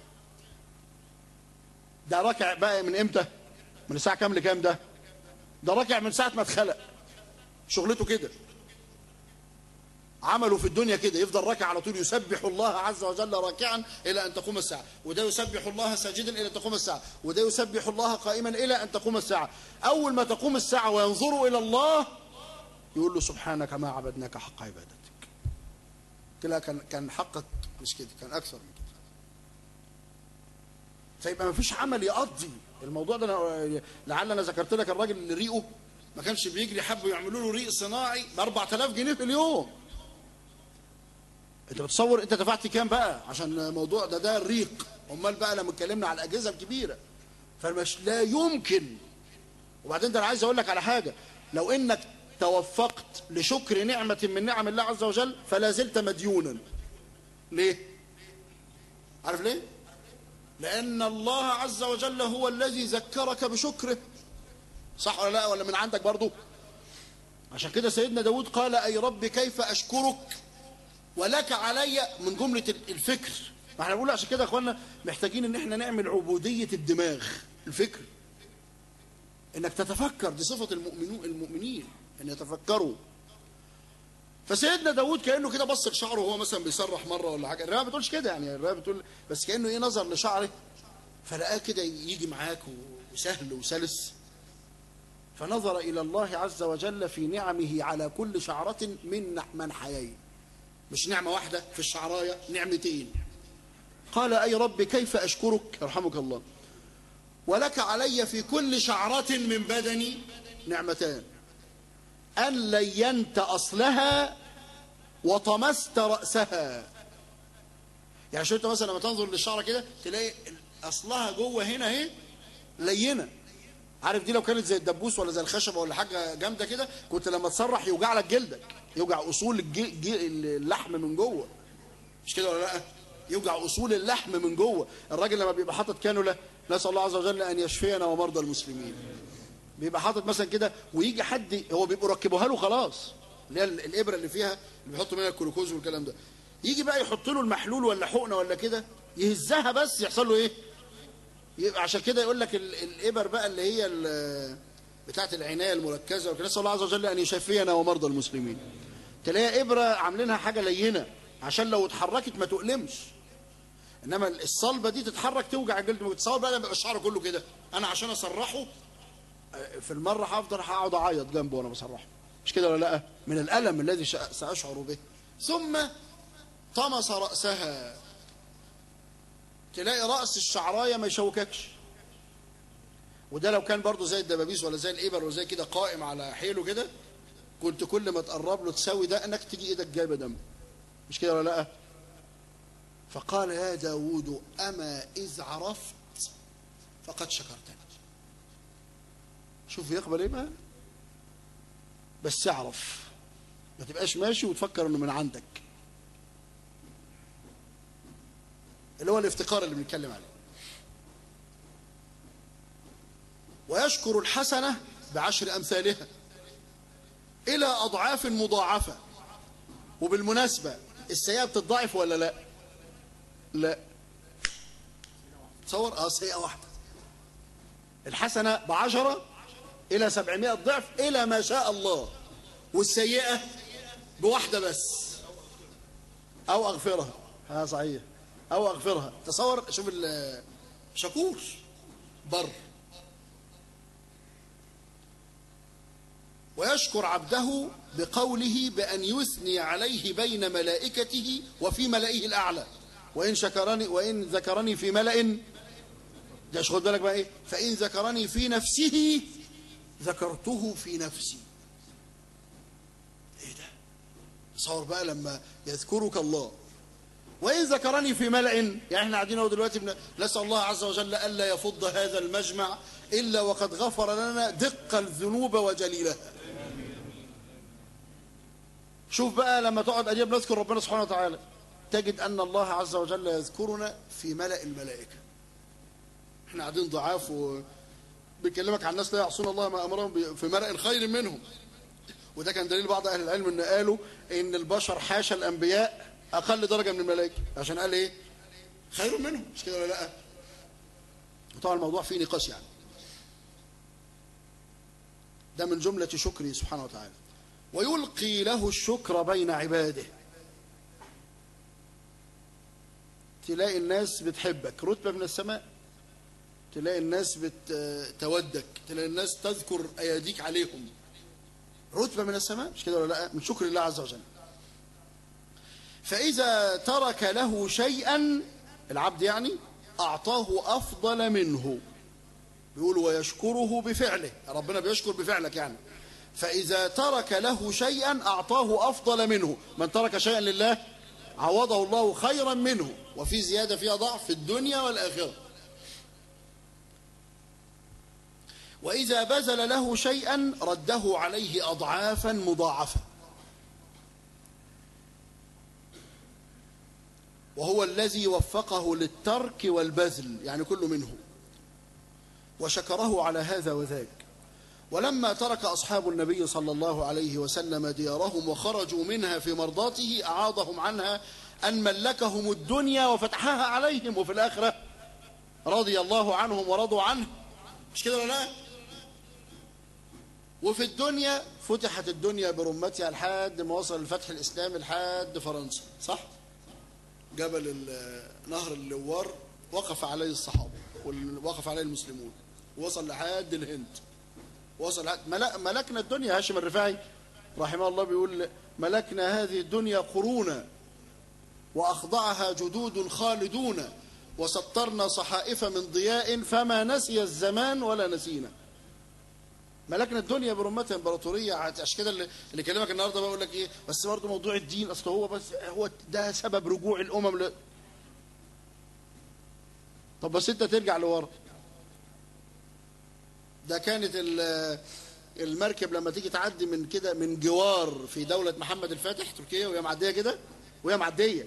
ده راكع بقى من امتى من الساعة كام لكام ده ده راكع من ساعة ما اتخلق شغلته كده عمله في الدنيا كده يفضل راكع على طول يسبح الله عز وجل راكعا الى ان تقوم الساعه وده يسبح الله ساجدا الى ان تقوم الساعه وده يسبح الله قائما الى ان تقوم الساعه اول ما تقوم الساعه وينظر الى الله يقول له سبحانك ما عبدناك حق عبادتك كده كان كان حقك مش كده كان اكثر من كده فيبقى ما فيش عمل يقضي الموضوع ده أنا لعل انا ذكرت لك الراجل اللي ريقه ما كانش بيجري حبوا يعملوا له ريق صناعي ب 4000 جنيه في اليوم انت بتصور انت دفعت كام بقى عشان الموضوع ده ده الريق امال بقى لما اتكلمنا على الاجهزه الكبيره فمش لا يمكن وبعدين ده انا عايز اقول لك على حاجه لو انك توفقت لشكر نعمه من نعم الله عز وجل فلا زلت مديونا ليه عارف ليه لان الله عز وجل هو الذي ذكرك بشكره صح ولا لا ولا من عندك برضو عشان كده سيدنا داود قال أي رب كيف أشكرك ولك علي من جملة الفكر ما احنا بنقول عشان كده يا اخوانا محتاجين ان احنا نعمل عبودية الدماغ الفكر انك تتفكر دي صفة المؤمنين المؤمنين ان يتفكروا فسيدنا داود كانه كده بص لشعره وهو مثلا بيسرح مره ولا حاجه الروايه ما بتقولش كده يعني الروايه بتقول بس كانه ايه نظر لشعره فلقاه كده يجي معاك وسهل وسلس فنظر إلى الله عز وجل في نعمه على كل شعرة من منحيين مش نعمة واحدة في الشعراية نعمتين قال أي رب كيف أشكرك يرحمك الله ولك علي في كل شعرة من بدني نعمتان أن لينت أصلها وطمست رأسها يعني شو انت مثلا لما تنظر للشعرة كده تلاقي أصلها جوه هنا اهي لينه عارف دي لو كانت زي الدبوس ولا زي الخشبه ولا حاجه جامده كده كنت لما تسرح يوجع لك جلدك يوجع اصول الجي جي اللحم من جوه مش كده ولا لا يوجع اصول اللحم من جوه الراجل لما بيبقى حاطط كانولا نسال الله عز وجل ان يشفينا ومرضى المسلمين بيبقى حاطط مثلا كده ويجي حد هو بيبقوا ركبوها له خلاص اللي هي الابره اللي فيها اللي بيحطوا منها الجلوكوز والكلام ده يجي بقى يحط له المحلول ولا حقنه ولا كده يهزها بس يحصل له ايه يبقى عشان كده يقول لك الابر بقى اللي هي بتاعه العنايه المركزه وكده نسال الله عز وجل ان يشفينا ومرضى المسلمين تلاقي ابره عاملينها حاجه لينه عشان لو اتحركت ما تؤلمش انما الصلبه دي تتحرك توجع الجلد متصور بقى يبقى الشعر كله كده انا عشان اسرحه في المره هفضل هقعد اعيط جنبه وانا بسرحه مش كده ولا لا من الالم الذي ساشعر به ثم طمس راسها تلاقي رأس الشعراية ما يشوككش وده لو كان برضه زي الدبابيس ولا زي الإبر وزي كده قائم على حيله كده كنت كل ما تقرب له تساوي دقنك تيجي ايدك جايبه دم مش كده ولا لا فقال يا داود أما إذ عرفت فقد شكرتني شوف يقبل ايه بقى بس اعرف ما تبقاش ماشي وتفكر انه من عندك اللي هو الافتقار اللي بنتكلم عليه ويشكر الحسنة بعشر أمثالها إلى أضعاف مضاعفة وبالمناسبة السيئة بتضاعف ولا لا لا تصور اه سيئة واحدة الحسنة بعشرة إلى سبعمائة ضعف إلى ما شاء الله والسيئة بواحدة بس أو أغفرها ها صحيح أو أغفرها تصور شوف شكور بر ويشكر عبده بقوله بأن يثني عليه بين ملائكته وفي ملئه الأعلى وإن شكرني وإن ذكرني في ملأ ده خد بالك بقى ايه فان ذكرني في نفسه ذكرته في نفسي ايه ده تصور بقى لما يذكرك الله وإن ذكرني في ملأ يعني احنا قاعدين اهو دلوقتي بن... نسأل الله عز وجل ألا يفض هذا المجمع إلا وقد غفر لنا دق الذنوب وجليلها شوف بقى لما تقعد أجيب نذكر ربنا سبحانه وتعالى تجد أن الله عز وجل يذكرنا في ملأ الملائكة احنا قاعدين ضعاف و بيكلمك عن الناس لا يعصون الله ما أمرهم ب- في ملأ خير منهم وده كان دليل بعض أهل العلم أن قالوا إن البشر حاشا الأنبياء أقل درجة من الملائكة عشان قال إيه خير منهم مش كده ولا لا طبعا الموضوع فيه نقاش يعني ده من جملة شكره سبحانه وتعالى ويلقي له الشكر بين عباده تلاقي الناس بتحبك رتبة من السماء تلاقي الناس بتودك تلاقي الناس تذكر أياديك عليهم رتبة من السماء مش كده ولا لا من شكر الله عز وجل فإذا ترك له شيئا العبد يعني أعطاه أفضل منه بيقول ويشكره بفعله ربنا بيشكر بفعلك يعني فإذا ترك له شيئا أعطاه أفضل منه من ترك شيئا لله عوضه الله خيرا منه وفي زيادة فيها ضعف في الدنيا والآخرة وإذا بذل له شيئا رده عليه أضعافا مضاعفة وهو الذي وفقه للترك والبذل يعني كل منه وشكره على هذا وذاك ولما ترك أصحاب النبي صلى الله عليه وسلم ديارهم وخرجوا منها في مرضاته أعاضهم عنها أن ملكهم الدنيا وفتحها عليهم وفي الآخرة رضي الله عنهم ورضوا عنه مش كده ولا لا وفي الدنيا فتحت الدنيا برمتها لحد ما وصل الفتح الإسلامي لحد فرنسا صح؟ جبل ال- نهر اللوار وقف عليه الصحابة وقف عليه المسلمون وصل لحد الهند وصل لحد ملك ملكنا الدنيا هاشم الرفاعي رحمه الله بيقول ملكنا هذه الدنيا قرونا وأخضعها جدود خالدون وسطرنا صحائف من ضياء فما نسي الزمان ولا نسينا ملكنا الدنيا برمتها امبراطوريه عشان كده اللي اللي كلمك النهارده بقول لك ايه بس برضه موضوع الدين اصل هو بس هو ده سبب رجوع الامم ل... طب بس انت ترجع لورا ده كانت ال- المركب لما تيجي تعدي من كده من جوار في دوله محمد الفاتح تركيا وهي معديه كده وهي معديه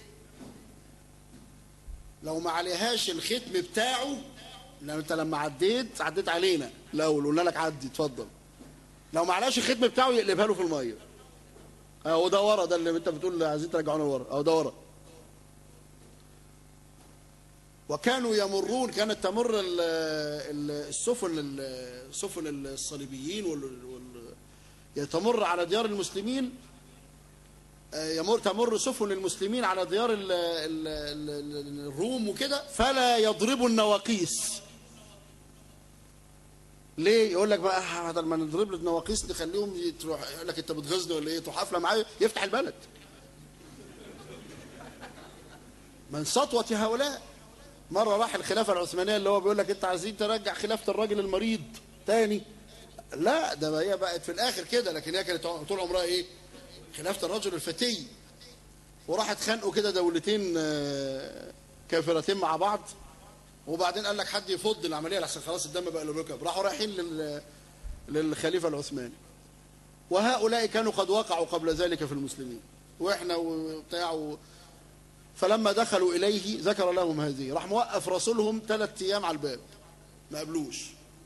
لو ما عليهاش الختم بتاعه لما انت لما عديت عديت علينا الاول قلنا لك عدي اتفضل لو ما عليهاش الختم بتاعه يقلبها له في الميه اهو ده ورا ده اللي انت بتقول عايزين ترجعونا ورا اهو ده ورا وكانوا يمرون كانت تمر ال- ال- السفن ال- السفن الصليبيين وال وال- تمر على ديار المسلمين آه، يمر تمر سفن المسلمين على ديار ال ال ال الروم وكده فلا يضربوا النواقيس ليه يقول لك بقى بدل ما نضرب له النواقيس نخليهم تروح يقول لك انت بتغزني ولا ايه تروح حفله معايا يفتح البلد من سطوه هؤلاء مره راح الخلافه العثمانيه اللي هو بيقول لك انت عايزين ترجع خلافه الراجل المريض تاني لا ده هي بقت في الاخر كده لكن هي كانت طول عمرها ايه خلافه الرجل الفتي وراحت خانقوا كده دولتين آه، كافرتين مع بعض وبعدين قال لك حد يفض العمليه لحسن خلاص الدم بقى له ركب راحوا رايحين لل للخليفه العثماني وهؤلاء كانوا قد وقعوا قبل ذلك في المسلمين واحنا وبتاع و... فلما دخلوا اليه ذكر لهم هذه راح موقف رسولهم ثلاث ايام على الباب ما قبلوش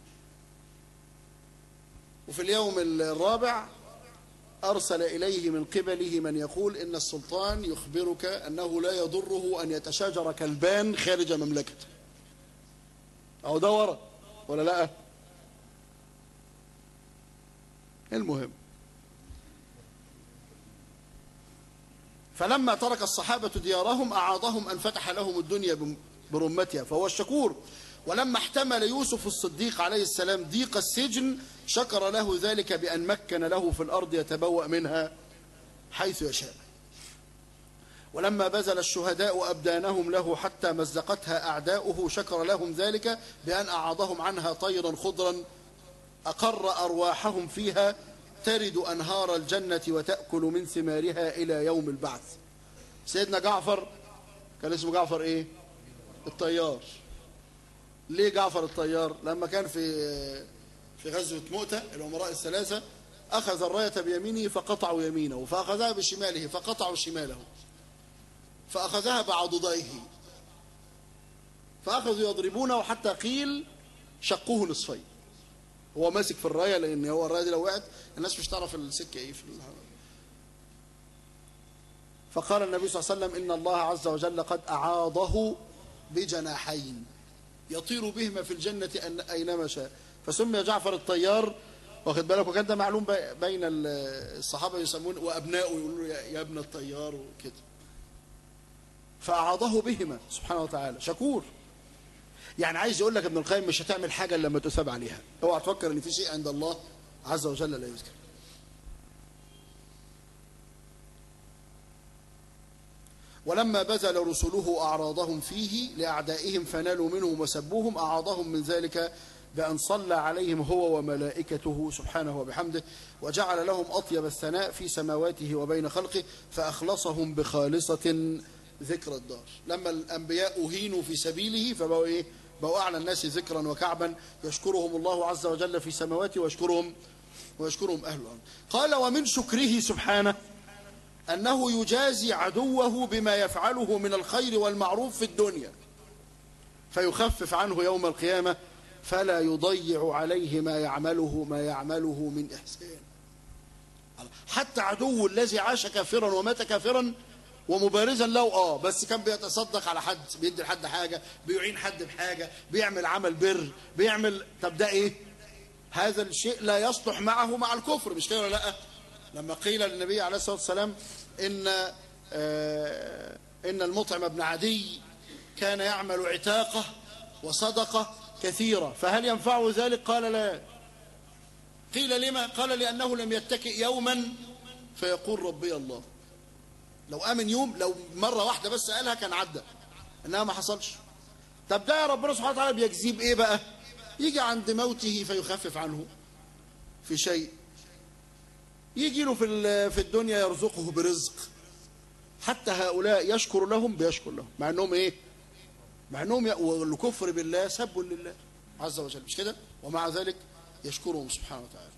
وفي اليوم الرابع أرسل إليه من قبله من يقول إن السلطان يخبرك أنه لا يضره أن يتشاجر كلبان خارج مملكته أو ده ورا ولا لا المهم فلما ترك الصحابة ديارهم أعاضهم أن فتح لهم الدنيا بم- برمتها فهو الشكور ولما احتمل يوسف الصديق عليه السلام ضيق السجن شكر له ذلك بأن مكن له في الأرض يتبوأ منها حيث يشاء ولما بذل الشهداء أبدانهم له حتى مزقتها أعداؤه شكر لهم ذلك بأن أعاضهم عنها طيرا خضرا أقر أرواحهم فيها ترد أنهار الجنة وتأكل من ثمارها إلى يوم البعث سيدنا جعفر كان اسمه جعفر إيه الطيار ليه جعفر الطيار لما كان في في غزوة مؤتة الأمراء الثلاثة أخذ الراية بيمينه فقطعوا يمينه فأخذها بشماله فقطعوا شماله فأخذها بعضديه فأخذوا يضربونه حتى قيل شقوه نصفين هو ماسك في الراية لأن هو الراية دي لو وقعت الناس مش تعرف السكة إيه في الهواء فقال النبي صلى الله عليه وسلم إن الله عز وجل قد أعاضه بجناحين يطير بهما في الجنة أن- أينما شاء فسمي جعفر الطيار واخد بالك وكان ده معلوم بي- بين ال- الصحابة يسمون وأبنائه يقولوا له يا يا ابن الطيار وكده فأعاضه بهما سبحانه وتعالى شكور يعني عايز يقول لك ابن القيم مش هتعمل حاجة إلا لما تثاب عليها اوعى تفكر ان في شيء عند الله عز وجل لا يذكر ولما بذل رسله أعراضهم فيه لأعدائهم فنالوا منهم وسبوهم أعاضهم من ذلك بأن صلى عليهم هو وملائكته سبحانه وبحمده وجعل لهم أطيب الثناء في سماواته وبين خلقه فأخلصهم بخالصة ذكر الدار لما الأنبياء أهينوا في سبيله فبقوا إيه بقوا أعلى الناس ذكرا وكعبا يشكرهم الله عز وجل في سماواته ويشكرهم ويشكرهم أهل الأرض قال ومن شكره سبحانه أنه يجازي عدوه بما يفعله من الخير والمعروف في الدنيا فيخفف عنه يوم القيامة فلا يضيع عليه ما يعمله ما يعمله من إحسان حتى عدو الذي عاش كافرا ومات كافرا ومبارزا له اه بس كان بيتصدق على حد بيدي لحد حاجه بيعين حد بحاجه بيعمل عمل بر بيعمل طب ده ايه هذا الشيء لا يصلح معه مع الكفر مش كده ولا لا لما قيل للنبي عليه الصلاه والسلام ان آه ان المطعم بن عدي كان يعمل عتاقه وصدقه كثيره فهل ينفعه ذلك قال لا قيل لما قال لانه لم يتكئ يوما فيقول ربي الله لو امن يوم لو مره واحده بس قالها كان عدى انها ما حصلش طب ده يا ربنا سبحانه وتعالى بيجزيه بايه بقى يجي عند موته فيخفف عنه في شيء يجي له في في الدنيا يرزقه برزق حتى هؤلاء يشكر لهم بيشكر لهم مع انهم ايه مع انهم ي... والكفر بالله سب لله عز وجل مش كده ومع ذلك يشكرهم سبحانه وتعالى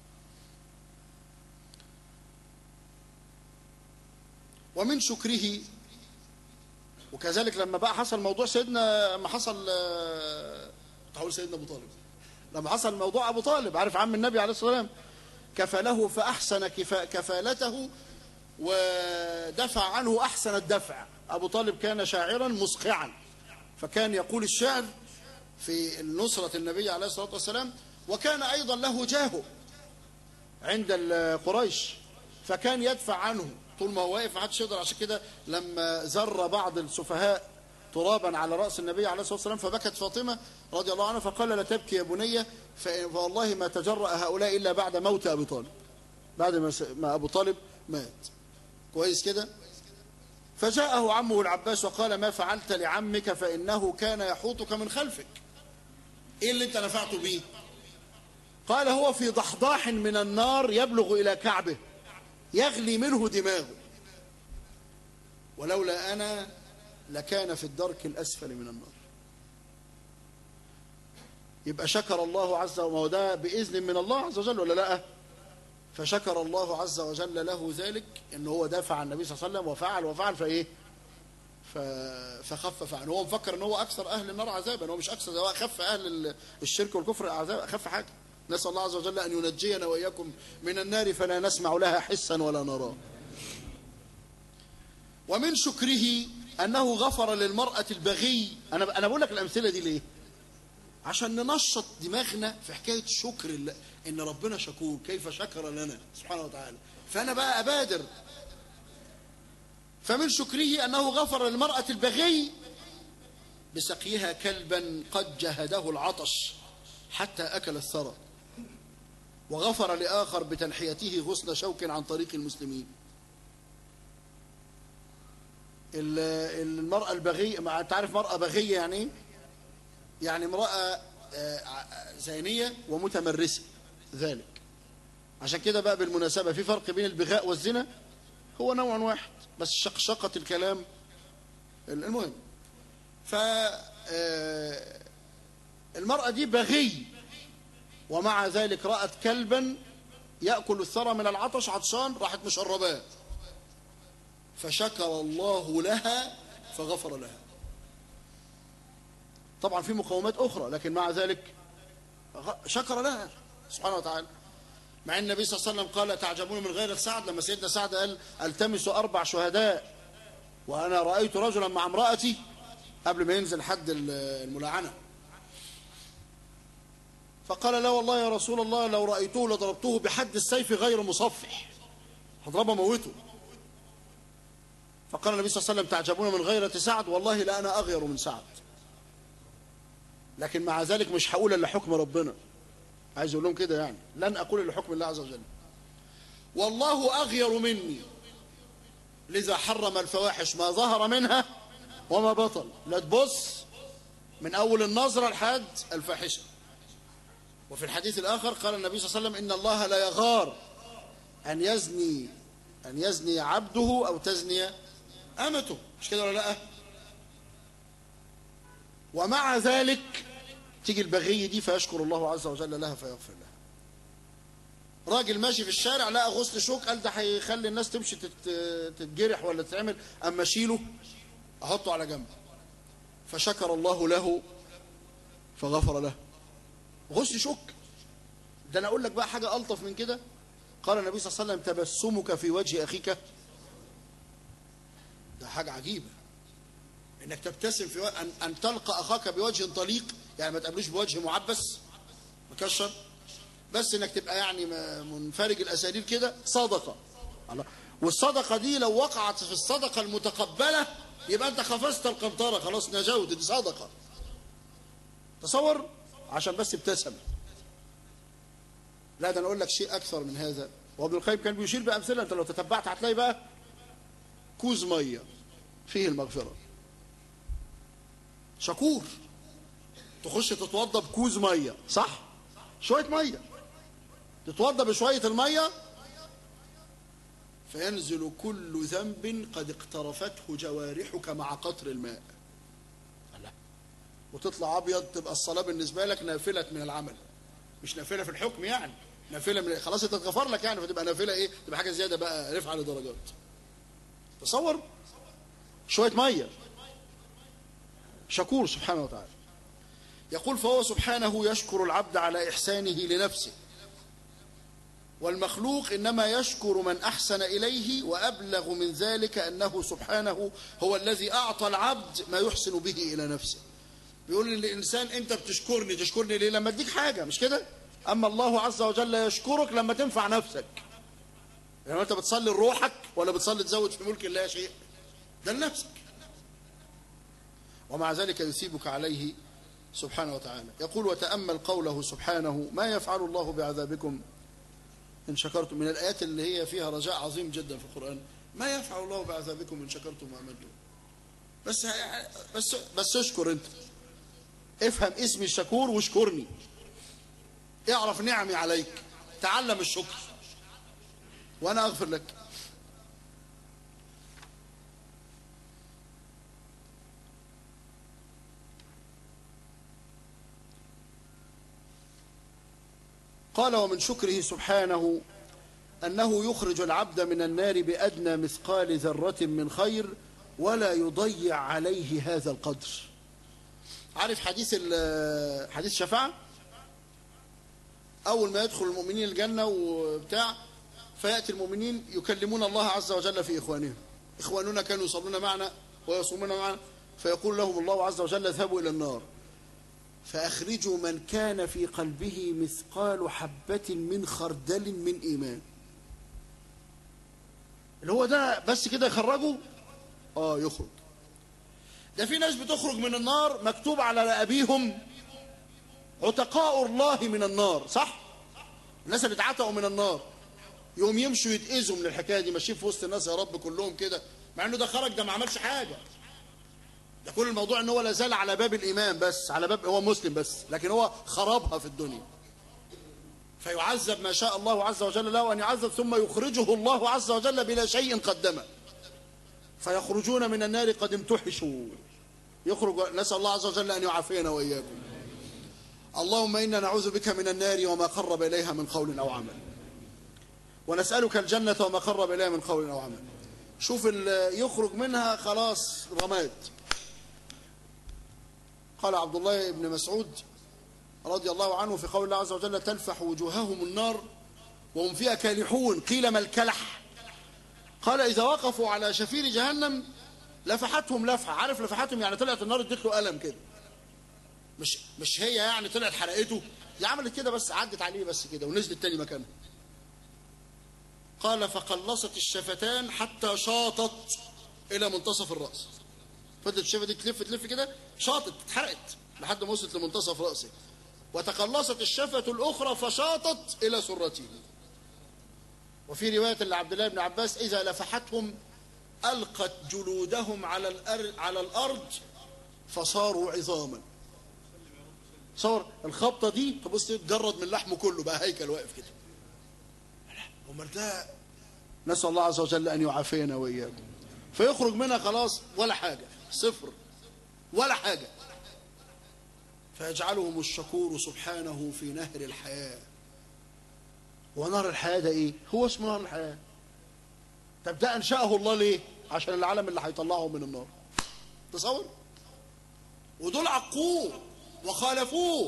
ومن شكره وكذلك لما بقى حصل موضوع سيدنا ما حصل تقول سيدنا ابو طالب لما حصل موضوع ابو طالب عارف عم النبي عليه الصلاه والسلام كفله فاحسن كفا كفالته ودفع عنه احسن الدفع ابو طالب كان شاعرا مسقعا فكان يقول الشعر في نصرة النبي عليه الصلاة والسلام وكان أيضا له جاهه عند قريش فكان يدفع عنه طول ما هو واقف ما حدش يقدر عشان كده لما زر بعض السفهاء ترابا على راس النبي عليه الصلاه والسلام فبكت فاطمه رضي الله عنها فقال لا تبكي يا بني فوالله ما تجرأ هؤلاء الا بعد موت ابي طالب بعد ما ابو طالب مات كويس كده فجاءه عمه العباس وقال ما فعلت لعمك فانه كان يحوطك من خلفك ايه اللي انت نفعته بيه قال هو في ضحضاح من النار يبلغ الى كعبه يغلي منه دماغه ولولا أنا لكان في الدرك الأسفل من النار يبقى شكر الله عز وجل وده بإذن من الله عز وجل ولا لا فشكر الله عز وجل له ذلك ان هو دافع عن النبي صلى الله عليه وسلم وفعل وفعل فايه فخفف عنه هو مفكر ان هو اكثر اهل النار عذابا هو مش اكثر هو اخف اهل الشرك والكفر عذاب اخف حاجه نسأل الله عز وجل أن ينجينا وإياكم من النار فلا نسمع لها حسا ولا نراه ومن شكره أنه غفر للمرأة البغي أنا أنا بقول لك الأمثلة دي ليه عشان ننشط دماغنا في حكاية شكر الله إن ربنا شكور كيف شكر لنا سبحانه وتعالى فأنا بقى أبادر فمن شكره أنه غفر للمرأة البغي بسقيها كلبا قد جهده العطش حتى أكل الثرى وغفر لآخر بتنحيته غصن شوك عن طريق المسلمين ال- المرأة البغية مع انت عارف مرأة بغية يعني ايه؟ يعني امرأة آه، ع- زانية ومتمرسة ذلك عشان كده بقى بالمناسبة في فرق بين البغاء والزنا هو نوع واحد بس شقشقة الكلام المهم ف آه، المرأة دي بغي ومع ذلك رأت كلبا يأكل الثرى من العطش عطشان راحت مشرباه فشكر الله لها فغفر لها طبعا في مقومات أخرى لكن مع ذلك غ- شكر لها سبحانه وتعالى مع ان النبي صلى الله عليه وسلم قال تعجبون من غير سعد لما سيدنا سعد قال التمس أربع شهداء وأنا رأيت رجلا مع امرأتي قبل ما ينزل حد ال- الملاعنة فقال لا والله يا رسول الله لو رأيته لضربته بحد السيف غير مصفح هضربه موته فقال النبي صلى الله عليه وسلم تعجبون من غيرة سعد والله لا أنا أغير من سعد لكن مع ذلك مش هقول إلا حكم ربنا عايز أقول لهم كده يعني لن أقول إلا حكم الله عز وجل والله أغير مني لذا حرم الفواحش ما ظهر منها وما بطن لا تبص من أول النظرة لحد الفاحشة وفي الحديث الآخر قال النبي صلى الله عليه وسلم إن الله لا يغار أن يزني أن يزني عبده أو تزني أمته مش كده ولا لا ومع ذلك تيجي البغي دي فيشكر الله عز وجل لها فيغفر لها راجل ماشي في الشارع لقى غصن شوك قال ده هيخلي الناس تمشي تت- تتجرح ولا تتعمل اما اشيله احطه على جنب فشكر الله له فغفر له غصن شوك ده انا اقول لك بقى حاجه الطف من كده قال النبي صلى الله عليه وسلم تبسمك في وجه اخيك ده حاجه عجيبه انك تبتسم في و... ان, أن تلقى اخاك بوجه طليق يعني ما تقابلوش بوجه معبس مكشر بس انك تبقى يعني م- منفرج الاساليب كده صدقه الله والصدقه دي لو وقعت في الصدقه المتقبله يبقى انت خفزت القنطره خلاص نجوت دي صدقه تصور عشان بس ابتسم لا ده انا اقول لك شيء اكثر من هذا وابن القيم كان بيشير بامثله انت لو تتبعت هتلاقي بقى كوز ميه فيه المغفره شكور تخش تتوضى بكوز ميه صح شويه ميه تتوضى بشويه الميه فينزل كل ذنب قد اقترفته جوارحك مع قطر الماء لا وتطلع ابيض تبقى الصلاه بالنسبه لك نافله من العمل مش نافله في الحكم يعني نافله من خلاص انت اتغفر لك يعني فتبقى نافله ايه تبقى حاجه زياده بقى رفعه لدرجات تصور شويه ميه شكور سبحانه وتعالى يقول فهو سبحانه يشكر العبد على إحسانه لنفسه والمخلوق إنما يشكر من أحسن إليه وأبلغ من ذلك أنه سبحانه هو الذي أعطى العبد ما يحسن به إلى نفسه بيقول للإنسان أنت بتشكرني تشكرني ليه لما أديك حاجة مش كده أما الله عز وجل يشكرك لما تنفع نفسك يعني أنت بتصلي لروحك ولا بتصلي تزود في ملك الله شيء ده لنفسك ومع ذلك يثيبك عليه سبحانه وتعالى يقول وتأمل قوله سبحانه ما يفعل الله بعذابكم إن شكرتم من الآيات اللي هي فيها رجاء عظيم جدا في القرآن ما يفعل الله بعذابكم إن شكرتم وأمنتم بس بس بس اشكر أنت افهم اسمي الشكور واشكرني اعرف نعمي عليك تعلم الشكر وأنا أغفر لك قال ومن شكره سبحانه أنه يخرج العبد من النار بأدنى مثقال ذرة من خير ولا يضيع عليه هذا القدر عارف حديث ال- حديث شفاعة أول ما يدخل المؤمنين الجنة وبتاع فيأتي المؤمنين يكلمون الله عز وجل في إخوانهم إخواننا كانوا يصلون معنا ويصومون معنا فيقول لهم الله عز وجل اذهبوا إلى النار فأخرجوا من كان في قلبه مثقال حبة من خردل من إيمان اللي هو ده بس كده يخرجه اه يخرج ده في ناس بتخرج من النار مكتوب على أبيهم عتقاء الله من النار صح الناس اللي اتعتقوا من النار يقوم يمشوا يتأذوا من الحكايه دي ماشيين في وسط الناس يا رب كلهم كده مع انه ده خرج ده ما عملش حاجه ده كل الموضوع ان هو لا زال على باب الايمان بس على باب هو مسلم بس لكن هو خربها في الدنيا فيعذب ما شاء الله عز وجل له ان يعذب ثم يخرجه الله عز وجل بلا شيء قدمه فيخرجون من النار قد امتحشوا يخرج نسال الله عز وجل ان يعافينا واياكم اللهم انا نعوذ بك من النار وما قرب اليها من قول او عمل ونسالك الجنه وما قرب اليها من قول او عمل شوف ال- يخرج منها خلاص رماد قال عبد الله بن مسعود رضي الله عنه في قول الله عز وجل تلفح وجوههم النار وهم فيها كالحون قيل ما الكلح قال إذا وقفوا على شفير جهنم لفحتهم لفحة عارف لفحتهم يعني طلعت النار ادت له ألم كده مش مش هي يعني طلعت حرقته دي عملت كده بس عدت عليه بس كده ونزلت تاني مكانها قال فقلصت الشفتان حتى شاطت إلى منتصف الرأس فضلت الشفة دي تلف تلف كده شاطت اتحرقت لحد ما وصلت لمنتصف رأسه وتقلصت الشفة الأخرى فشاطت إلى سرته وفي رواية لعبد الله بن عباس إذا لفحتهم ألقت جلودهم على الأرض, على الأرض فصاروا عظاما صور الخبطة دي تبص تجرد من لحمه كله بقى هيكل واقف كده امال ده نسأل الله عز وجل أن يعافينا وإياكم فيخرج منها خلاص ولا حاجة صفر ولا حاجة فيجعلهم الشكور سبحانه في نهر الحياة ونهر الحياة ده إيه؟ هو اسمه نهر الحياة طب ده أنشأه الله ليه؟ عشان العالم اللي هيطلعه من النار تصور؟ ودول عقوه وخالفوه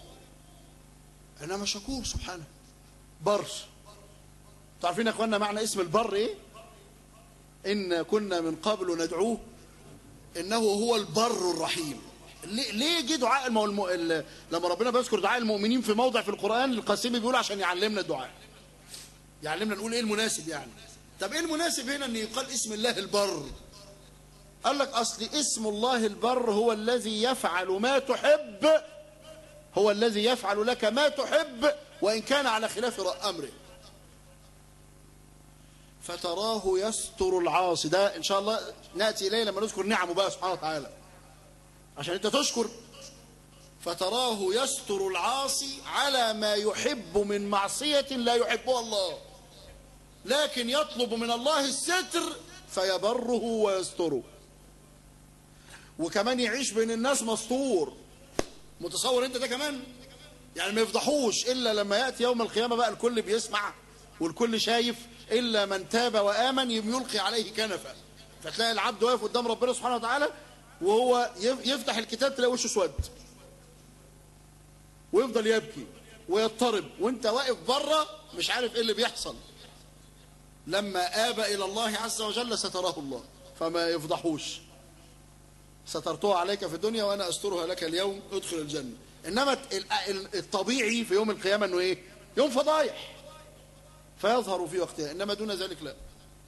إنما شكور سبحانه بر تعرفين يا اخوانا معنى اسم البر ايه ان كنا من قبل ندعوه انه هو البر الرحيم ليه ليه جه دعاء المو... الم... ال... لما ربنا بيذكر دعاء المؤمنين في موضع في القران القاسمي بيقول عشان يعلمنا الدعاء يعلمنا نقول ايه المناسب يعني طب ايه المناسب هنا ان يقال اسم الله البر قال لك اصل اسم الله البر هو الذي يفعل ما تحب هو الذي يفعل لك ما تحب وان كان على خلاف امره فتراه يستر العاصي ده ان شاء الله ناتي اليه لما نذكر نعمه بقى سبحانه وتعالى عشان انت تشكر فتراه يستر العاصي على ما يحب من معصيه لا يحبها الله لكن يطلب من الله الستر فيبره ويستره وكمان يعيش بين الناس مستور متصور انت ده كمان يعني ما يفضحوش الا لما ياتي يوم القيامه بقى الكل بيسمع والكل شايف الا من تاب وامن يلقي عليه كنفه فتلاقي العبد واقف قدام ربنا سبحانه وتعالى وهو يفتح الكتاب تلاقي وشه اسود ويفضل يبكي ويضطرب وانت واقف بره مش عارف ايه اللي بيحصل لما آب إلى الله عز وجل ستراه الله فما يفضحوش سترتها عليك في الدنيا وأنا أسترها لك اليوم ادخل الجنة إنما الطبيعي في يوم القيامة أنه إيه يوم فضايح فيظهر في وقتها إنما دون ذلك لا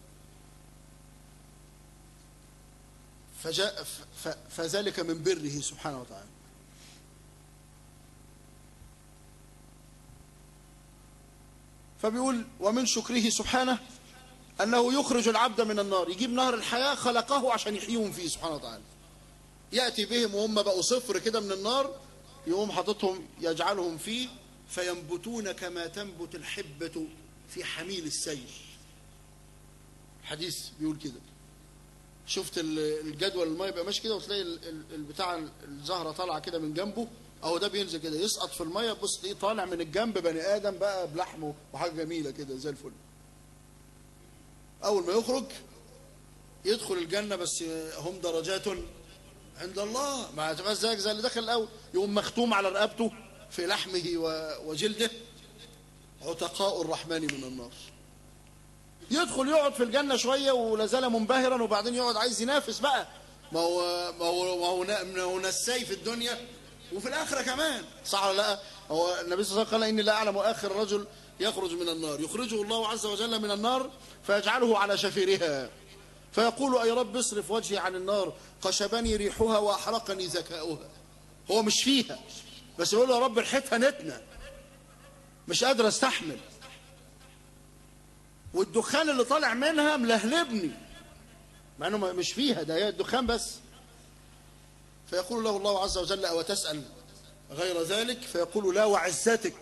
فجاء فذلك من بره سبحانه وتعالى فبيقول ومن شكره سبحانه أنه يخرج العبد من النار يجيب نهر الحياة خلقه عشان يحييهم فيه سبحانه وتعالى يأتي بهم وهم بقوا صفر كده من النار يقوم حاططهم يجعلهم فيه فينبتون كما تنبت الحبة في حميل السيل حديث بيقول كده شفت الجدول الماء يبقى ماشي كده وتلاقي البتاع الزهرة طالعة كده من جنبه اهو ده بينزل كده يسقط في الميه بص تلاقيه طالع من الجنب بني ادم بقى بلحمه وحاجه جميله كده زي الفل اول ما يخرج يدخل الجنه بس هم درجات عند الله ما هتبقى زيك زي اللي دخل الاول يقوم مختوم على رقبته في لحمه وجلده عتقاء الرحمن من النار يدخل يقعد في الجنه شويه ولا زال منبهرا وبعدين يقعد عايز ينافس بقى ما هو ما هو ما هو نساي في الدنيا وفي الآخرة كمان صح ولا لا هو النبي صلى الله عليه وسلم قال إني لا أعلم آخر رجل يخرج من النار يخرجه الله عز وجل من النار فيجعله على شفيرها فيقول أي رب اصرف وجهي عن النار قشبني ريحها وأحرقني ذكاؤها هو مش فيها بس يقول له يا رب ريحتها نتنة مش قادر استحمل والدخان اللي طالع منها ملهلبني مع انه ما- مش فيها ده هي الدخان بس فيقول له الله عز وجل او تسال غير ذلك فيقول لا وعزتك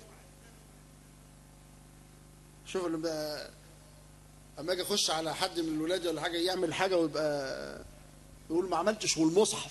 شوف اللي بقى اما اجي اخش على حد من الولاد ولا حاجه يعمل حاجه ويبقى يقول ما عملتش والمصحف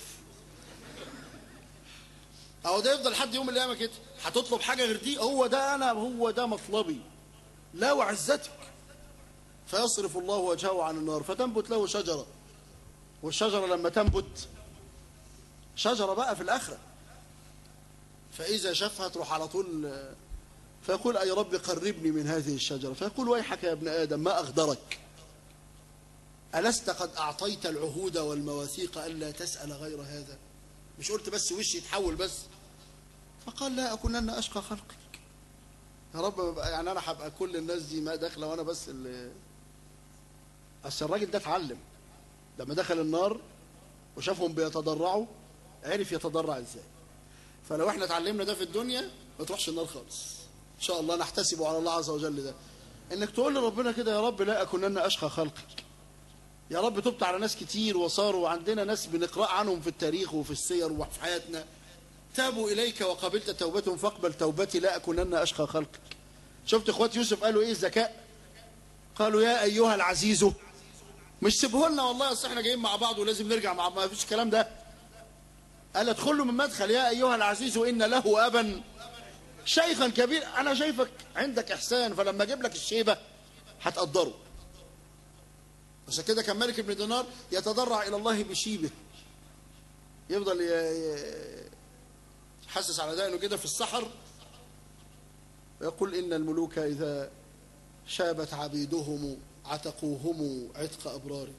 اهو ده يفضل لحد يوم من الايام كده هتطلب حاجه غير دي هو ده انا هو ده مطلبي لا وعزتك فيصرف الله وجهه عن النار فتنبت له شجره والشجره لما تنبت شجره بقى في الاخره فاذا شافها تروح على طول فيقول اي رب قربني من هذه الشجره فيقول ويحك يا ابن ادم ما اغدرك ألست قد أعطيت العهود والمواثيق ألا تسأل غير هذا مش قلت بس وشي يتحول بس فقال لا أكونن أشقى خلقك يا رب ببقى- يعني أنا هبقى كل الناس دي ما داخلة وأنا بس اللي أصل الراجل ده اتعلم لما دخل النار وشافهم بيتضرعوا عرف يتضرع ازاي فلو احنا اتعلمنا ده في الدنيا ما تروحش النار خالص ان شاء الله نحتسبه على الله عز وجل ده انك تقول لربنا كده يا رب لا اكونن اشقى خلقك يا رب تبت على ناس كتير وصاروا وعندنا ناس بنقرأ عنهم في التاريخ وفي السير وفي حياتنا تابوا إليك وقبلت توبتهم فاقبل توبتي لا أكونن أشقى خلقك شفت إخوات يوسف قالوا إيه الذكاء قالوا يا أيها العزيز مش سيبه لنا والله أصل إحنا جايين مع بعض ولازم نرجع مع ما فيش الكلام ده قال ادخلوا من مدخل يا أيها العزيز إن له أبا شيخا كبير أنا شايفك عندك إحسان فلما أجيب لك الشيبة هتقدره عشان كده كان مالك بن دينار يتضرع الى الله بشيبه يفضل ي- ي- يحسس على دقنه كده في السحر ويقول ان الملوك اذا شابت عبيدهم عتقوهم عتق ابرار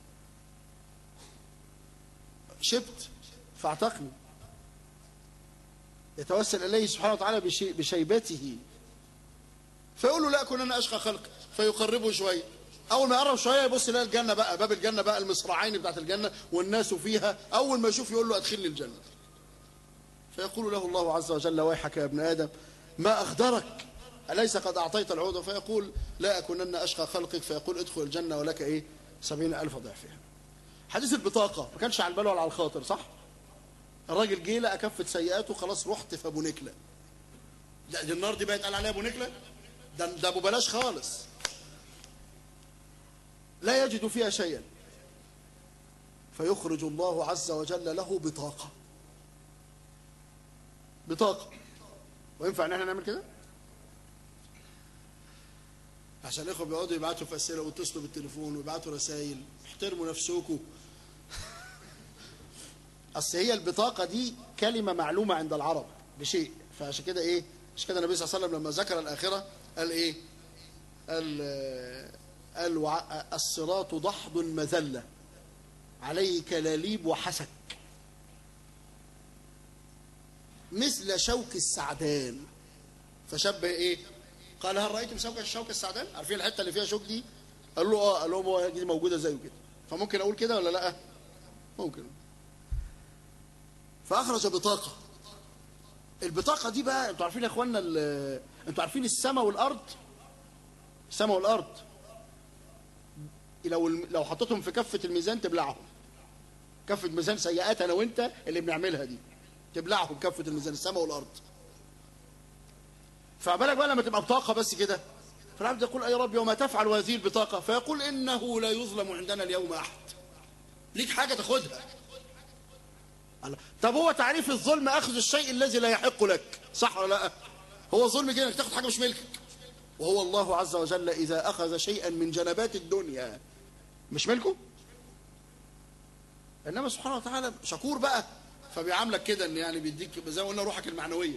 شبت فاعتقني يتوسل اليه سبحانه وتعالى بشي- بشيبته فيقول له لا اكون انا اشقى خلق فيقربه شويه اول ما يقرب شويه يبص يلاقي الجنه بقى باب الجنه بقى المصراعين بتاعت الجنه والناس فيها اول ما يشوف يقول له ادخلني الجنه فيقول له الله عز وجل ويحك يا ابن ادم ما اخدرك اليس قد اعطيت العوده فيقول لا اكونن اشقى خلقك فيقول ادخل الجنه ولك ايه سبعين الف ضعفها حديث البطاقه ما كانش على البال ولا على الخاطر صح الراجل جه لقى كفه سيئاته خلاص رحت في ابو نكله ده دي النار دي بقت قال عليها ابو نكله ده ده ابو بلاش خالص لا يجد فيها شيئا فيخرج الله عز وجل له بطاقة بطاقة وينفع ان احنا نعمل كده عشان الاخوه بيقعدوا يبعتوا في اسئله ويتصلوا بالتليفون ويبعتوا رسائل احترموا نفسكم اصل هي البطاقه دي كلمه معلومه عند العرب بشيء فعشان كده ايه عشان كده النبي صلى الله عليه وسلم لما ذكر الاخره قال ايه قال آه، قال وع- الصراط ضحض مذله عليه كلاليب وحسك مثل شوك السعدان فشبه ايه قال هل رايتم شوك الشوك السعدان عارفين الحته اللي فيها شوك دي قال له اه قال لهم هو دي موجوده زيه كده فممكن اقول كده ولا لا ممكن فاخرج بطاقه البطاقه دي بقى انتوا عارفين يا اخوانا ال- انتوا عارفين السماء والارض السماء والارض لو الم- لو حطيتهم في كفه الميزان تبلعهم كفه ميزان سيئات انا وانت اللي بنعملها دي تبلعهم كفه الميزان السماء والارض فبالك بقى لما تبقى بطاقه بس كده فالعبد يقول اي ربي وما تفعل هذه البطاقه فيقول انه لا يظلم عندنا اليوم احد ليك حاجه تاخدها الله. طب هو تعريف الظلم اخذ الشيء الذي لا يحق لك صح ولا لا هو ظلم كده انك تاخد حاجه مش ملكك وهو الله عز وجل اذا اخذ شيئا من جنبات الدنيا مش ملكه انما سبحانه وتعالى شكور بقى فبيعاملك كده ان يعني بيديك زي ما قلنا روحك المعنويه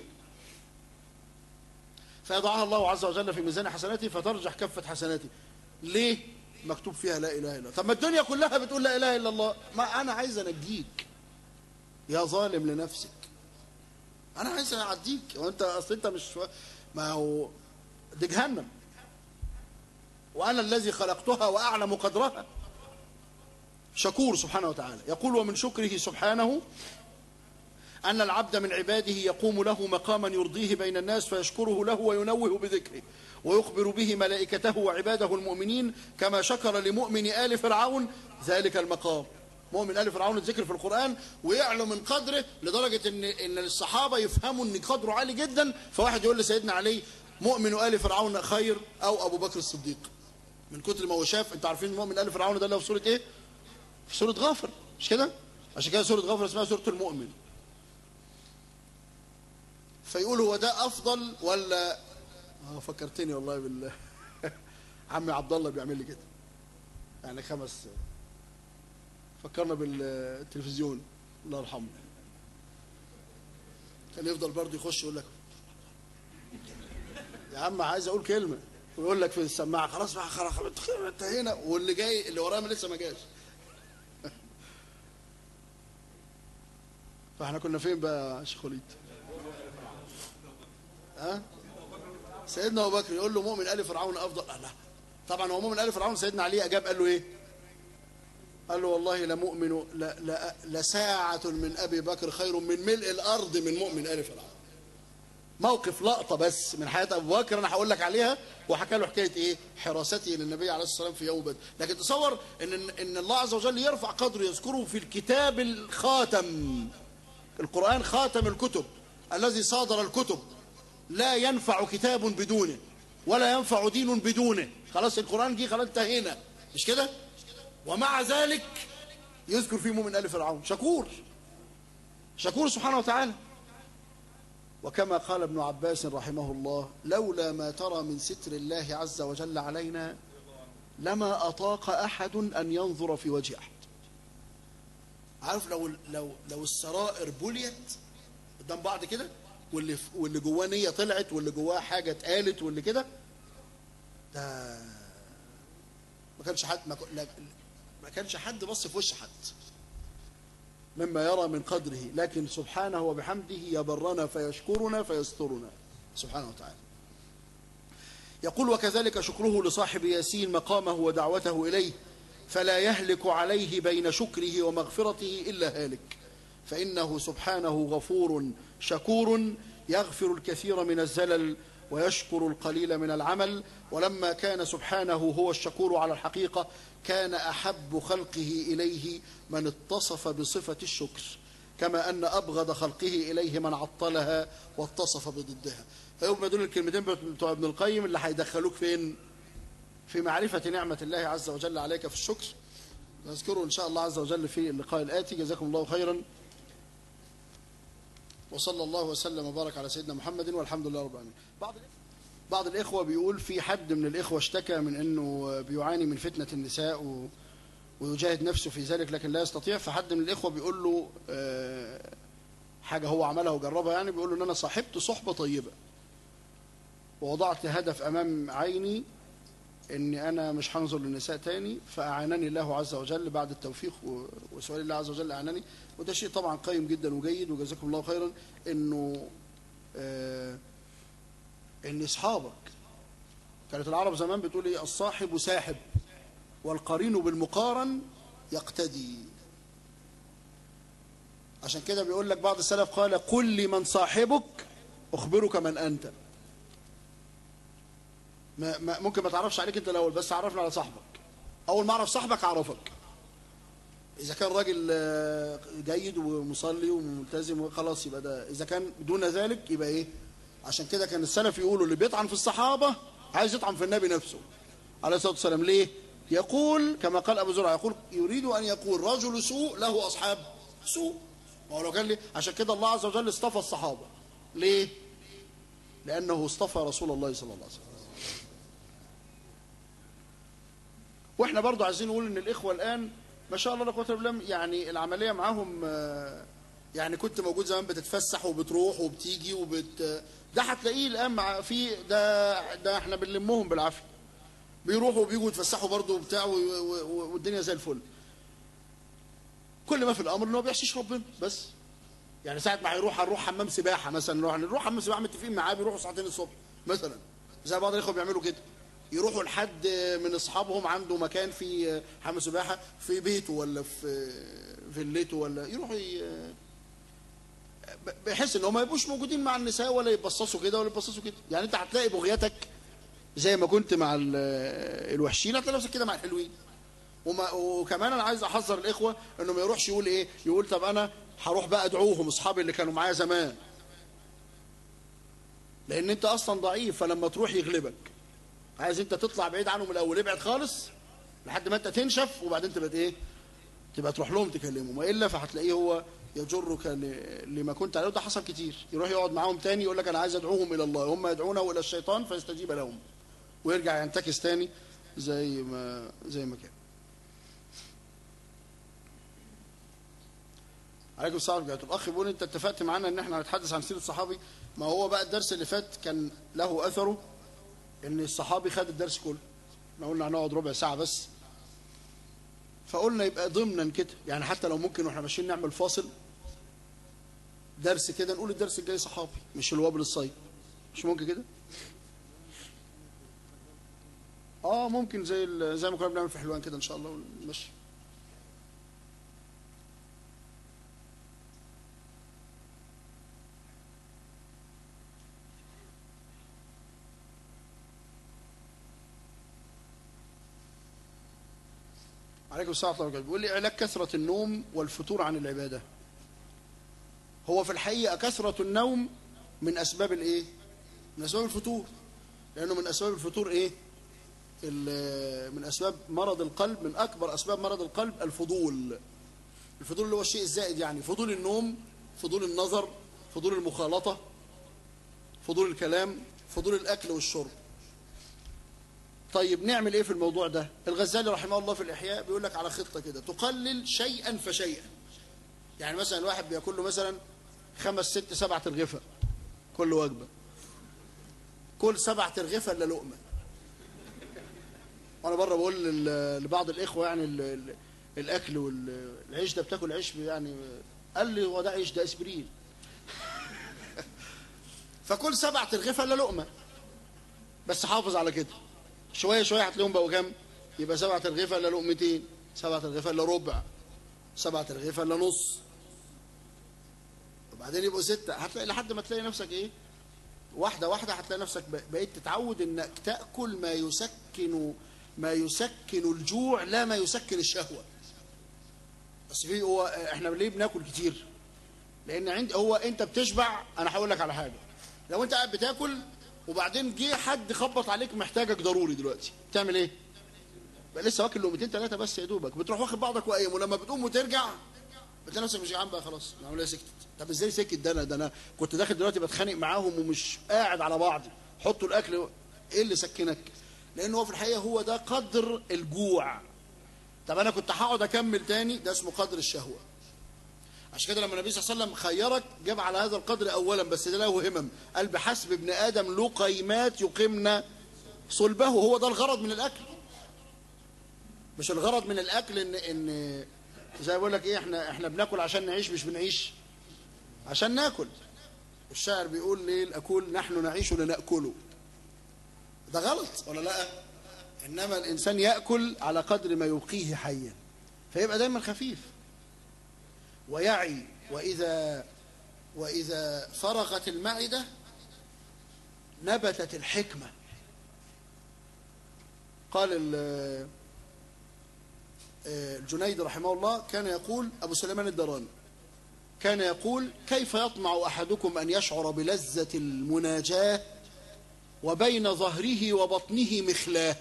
فيضعها الله عز وجل في ميزان حسناته فترجح كفه حسناته ليه مكتوب فيها لا اله الا الله طب ما الدنيا كلها بتقول لا اله الا الله ما انا عايز انجيك يا ظالم لنفسك انا عايز اعديك وانت اصل انت مش ما هو دي جهنم وانا الذي خلقتها واعلم قدرها شكور سبحانه وتعالى يقول ومن شكره سبحانه أن العبد من عباده يقوم له مقاما يرضيه بين الناس فيشكره له وينوه بذكره ويخبر به ملائكته وعباده المؤمنين كما شكر لمؤمن آل فرعون ذلك المقام مؤمن آل فرعون الذكر في القرآن ويعلو من قدره لدرجة إن إن الصحابة يفهموا إن قدره عالي جدا فواحد يقول لسيدنا علي مؤمن آل فرعون خير أو أبو بكر الصديق من كتر ما هو شاف أنتوا عارفين مؤمن آل فرعون ده اللي هو في سورة إيه؟ في سورة غافر مش كده؟ عشان كده سورة غافر اسمها سورة المؤمن فيقول هو ده أفضل ولا اه فكرتني والله بالله عمي عبد الله بيعمل لي كده يعني خمس فكرنا بالتلفزيون الله يرحمه كان يفضل برضه يخش يقول لك يا عم عايز اقول كلمه ويقول لك في السماعه خلاص بقى خلاص انتهينا واللي جاي اللي ورايا لسه ما جاش فاحنا كنا فين بقى يا شيخ وليد؟ ها؟ سيدنا ابو بكر يقول له مؤمن ال فرعون افضل الله طبعا هو مؤمن ال فرعون سيدنا علي اجاب قال له ايه؟ قال له والله لمؤمن لا لا لساعة من أبي بكر خير من ملء الأرض من مؤمن آل فرعون موقف لقطة بس من حياة أبو بكر أنا هقول لك عليها وحكى له حكاية إيه حراسته للنبي عليه الصلاة والسلام في يوم بدر لكن تصور إن إن الله عز وجل يرفع قدره يذكره في الكتاب الخاتم القرآن خاتم الكتب الذي صادر الكتب لا ينفع كتاب بدونه ولا ينفع دين بدونه خلاص القرآن جه خلاص انتهينا مش كده ومع ذلك يذكر فيه مؤمن آل فرعون شكور شكور سبحانه وتعالى وكما قال ابن عباس رحمه الله لولا ما ترى من ستر الله عز وجل علينا لما أطاق أحد أن ينظر في وجه أحد عارف لو لو لو السرائر بليت قدام بعض كده واللي واللي جواه نيه طلعت واللي جواه حاجه اتقالت واللي كده ده ما كانش حد ما, ما كانش حد بص في وش حد مما يرى من قدره لكن سبحانه وبحمده يبرنا فيشكرنا فيسترنا سبحانه وتعالى يقول وكذلك شكره لصاحب ياسين مقامه ودعوته إليه فلا يهلك عليه بين شكره ومغفرته إلا هالك فإنه سبحانه غفور شكور يغفر الكثير من الزلل ويشكر القليل من العمل ولما كان سبحانه هو الشكور على الحقيقة كان أحب خلقه إليه من اتصف بصفة الشكر كما أن أبغض خلقه إليه من عطلها واتصف بضدها فيبقى دول الكلمتين بتوع ابن القيم اللي هيدخلوك فين في معرفة نعمة الله عز وجل عليك في الشكر نذكره إن شاء الله عز وجل في اللقاء الآتي جزاكم الله خيرا وصلى الله وسلم وبارك على سيدنا محمد والحمد لله رب العالمين بعض بعض الإخوة بيقول في حد من الإخوة اشتكى من أنه بيعاني من فتنة النساء و ويجاهد نفسه في ذلك لكن لا يستطيع فحد من الإخوة بيقول له حاجة هو عملها وجربها يعني بيقول له أن أنا صاحبت صحبة طيبة ووضعت هدف أمام عيني أني أنا مش هنظر للنساء تاني فأعانني الله عز وجل بعد التوفيق وسؤال الله عز وجل أعانني وده شيء طبعا قيم جدا وجيد وجزاكم الله خيرا أنه آه ان اصحابك كانت العرب زمان بتقول ايه الصاحب ساحب والقرين بالمقارن يقتدي عشان كده بيقول لك بعض السلف قال قل لمن صاحبك اخبرك من انت ما ما ممكن ما تعرفش عليك انت الاول بس عرفنا على صاحبك اول ما اعرف صاحبك اعرفك اذا كان راجل جيد ومصلي وملتزم خلاص يبقى ده اذا كان دون ذلك يبقى ايه عشان كده كان السلف يقولوا اللي بيطعن في الصحابة عايز يطعن في النبي نفسه عليه الصلاة والسلام ليه يقول كما قال أبو زرع يقول يريد أن يقول رجل سوء له أصحاب سوء ما هو لو كان ليه عشان كده الله عز وجل اصطفى الصحابة ليه لأنه اصطفى رسول الله صلى الله عليه وسلم واحنا برضو عايزين نقول ان الاخوه الان ما شاء الله لا قوه الا بالله يعني العمليه معاهم يعني كنت موجود زمان بتتفسح وبتروح وبتيجي وبت ده هتلاقيه الان مع في ده ده احنا بنلمهم بالعافيه بيروحوا وبيجوا يتفسحوا برضه وبتاع والدنيا زي الفل كل ما في الامر ان هو بيحشيش ربنا بس يعني ساعه ما هيروح هنروح حمام سباحه مثلا نروح نروح حمام سباحه متفقين معاه بيروحوا ساعتين الصبح مثلا زي بعض الاخوه بيعملوا كده يروحوا لحد من اصحابهم عنده مكان في حمام سباحه في بيته ولا في فيلته ولا يروحوا بحيث ان هم ما يبقوش موجودين مع النساء ولا يبصصوا كده ولا يبصصوا كده يعني انت هتلاقي بغيتك زي ما كنت مع ال- الوحشين هتلاقي نفسك كده مع الحلوين وما وكمان انا عايز احذر الاخوه انه ما يروحش يقول ايه يقول طب انا هروح بقى ادعوهم اصحابي اللي كانوا معايا زمان لان انت اصلا ضعيف فلما تروح يغلبك عايز انت تطلع بعيد عنهم الاول ابعد خالص لحد ما انت تنشف وبعدين تبقى ايه تبقى تروح لهم تكلمهم والا فهتلاقيه هو يجرك ل- لما كنت عليه وده حصل كتير يروح يقعد معاهم تاني يقول لك انا عايز ادعوهم الى الله هم يدعونه الى الشيطان فيستجيب لهم ويرجع ينتكس تاني زي ما زي ما كان عليكم السلام ورحمه الله الاخ بيقول انت اتفقت معانا ان احنا هنتحدث عن سيره الصحابي ما هو بقى الدرس اللي فات كان له اثره ان الصحابي خد الدرس كله احنا قلنا هنقعد ربع ساعه بس فقلنا يبقى ضمنا كده يعني حتى لو ممكن واحنا ماشيين نعمل فاصل درس كده نقول الدرس الجاي صحابي مش الوابل الصيد مش ممكن كده اه ممكن زي ال- زي ما كنا بنعمل في حلوان كده ان شاء الله ونمشي عليكم السلام ورحمه الله وبركاته بيقول لي علاج كثره النوم والفتور عن العباده هو في الحقيقه كثره النوم من اسباب الايه من اسباب الفتور لانه من اسباب الفتور ايه ال- من اسباب مرض القلب من اكبر اسباب مرض القلب الفضول الفضول اللي هو الشيء الزائد يعني فضول النوم فضول النظر فضول المخالطه فضول الكلام فضول الاكل والشرب طيب نعمل ايه في الموضوع ده الغزالي رحمه الله في الاحياء بيقول لك على خطه كده تقلل شيئا فشيئا يعني مثلا الواحد بياكل له مثلا خمس ست سبع ترغفه كل وجبه كل سبع ترغفه الا لقمه وانا بره بقول لل- لبعض الاخوه يعني ال- ال- الاكل والعيش ده بتاكل عيش يعني قال لي هو ده عيش ده اسبرين فكل سبع ترغفه الا لقمه بس حافظ على كده شويه شويه هتلاقيهم بقوا كام يبقى سبع ترغيفه الا لقمتين سبع ترغيفه الا ربع سبع ترغيفه الا نص وبعدين يبقوا سته هتلاقي لحد ما تلاقي نفسك ايه واحده واحده هتلاقي نفسك ب- بقيت تتعود انك تاكل ما يسكن ما يسكن الجوع لا ما يسكن الشهوه بس في هو احنا ليه بناكل كتير لان عند هو انت بتشبع انا هقول لك على حاجه لو انت قاعد بتاكل وبعدين جه حد خبط عليك محتاجك ضروري دلوقتي تعمل ايه بقى لسه واكل لقمتين ثلاثه بس يا دوبك بتروح واخد بعضك وقايم ولما بتقوم وترجع بتلاقي نفسك مش جعان بقى خلاص العمليه سكتت طب ازاي سكت ده انا ده انا كنت داخل دلوقتي بتخانق معاهم ومش قاعد على بعضي حطوا الاكل ايه اللي سكنك لان هو في الحقيقه هو ده قدر الجوع طب انا كنت هقعد اكمل تاني ده اسمه قدر الشهوه عشان كده لما النبي صلى الله عليه وسلم خيرك جاب على هذا القدر اولا بس ده له همم قال بحسب ابن ادم لقيمات يقمن صلبه هو ده الغرض من الاكل مش الغرض من الاكل ان ان زي ما بقول لك ايه احنا احنا بناكل عشان نعيش مش بنعيش عشان ناكل الشاعر بيقول ليه الاكل نحن نعيش لناكله ده غلط ولا لا انما الانسان ياكل على قدر ما يبقيه حيا فيبقى دايما خفيف ويعي وإذا وإذا فرغت المعدة نبتت الحكمة قال ال- الجنيد رحمه الله كان يقول أبو سليمان الدراني كان يقول كيف يطمع أحدكم أن يشعر بلذة المناجاة وبين ظهره وبطنه مخلاه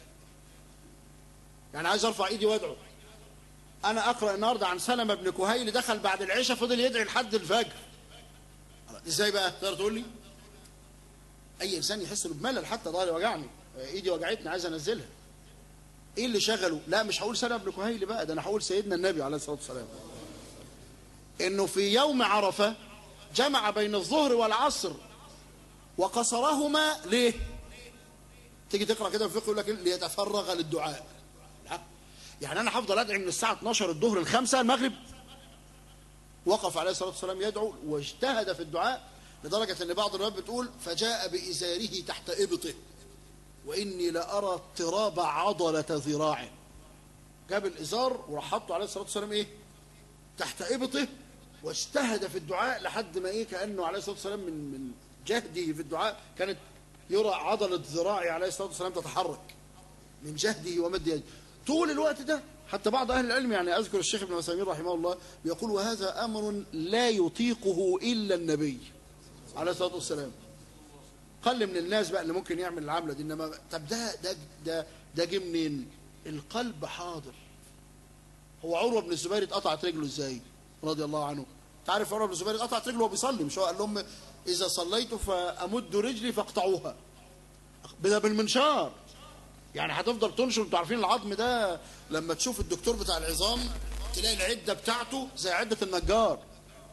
يعني عايز ارفع ايدي وادعو انا اقرا النهارده عن سلمة بن كهيل دخل بعد العشاء فضل يدعي لحد الفجر ازاي بقى تقدر تقول لي اي انسان يحس انه بملل حتى ظهري وجعني ايدي وجعتني عايز انزلها ايه اللي شغله لا مش هقول سلمة بن كهيل بقى ده انا هقول سيدنا النبي عليه الصلاه والسلام انه في يوم عرفه جمع بين الظهر والعصر وقصرهما ليه تيجي تقرا كده في الفقه يقول لك ليتفرغ للدعاء لا. يعني انا هفضل ادعي من الساعه 12 الظهر الخمسة المغرب وقف عليه الصلاه والسلام يدعو واجتهد في الدعاء لدرجه ان بعض الروايات بتقول فجاء بازاره تحت ابطه واني لارى اضطراب عضله ذراعه جاب الازار وراح حطه عليه الصلاه والسلام ايه تحت ابطه واجتهد في الدعاء لحد ما ايه كانه عليه الصلاه والسلام من من جهده في الدعاء كانت يرى عضلة ذراعي عليه الصلاة والسلام تتحرك من جهده ومد يده طول الوقت ده حتى بعض أهل العلم يعني أذكر الشيخ ابن مسامير رحمه الله بيقول وهذا أمر لا يطيقه إلا النبي عليه الصلاة والسلام قل من الناس بقى اللي ممكن يعمل العملة دي إنما طب ده ده ده ده جه منين؟ القلب حاضر هو عروة بن الزبير اتقطعت رجله ازاي؟ رضي الله عنه تعرف عروة بن الزبير اتقطعت رجله وهو بيصلي مش هو قال لهم إذا صليت فأمد رجلي فاقطعوها ده بالمنشار يعني هتفضل تنشر انتوا عارفين العظم ده لما تشوف الدكتور بتاع العظام تلاقي العده بتاعته زي عده النجار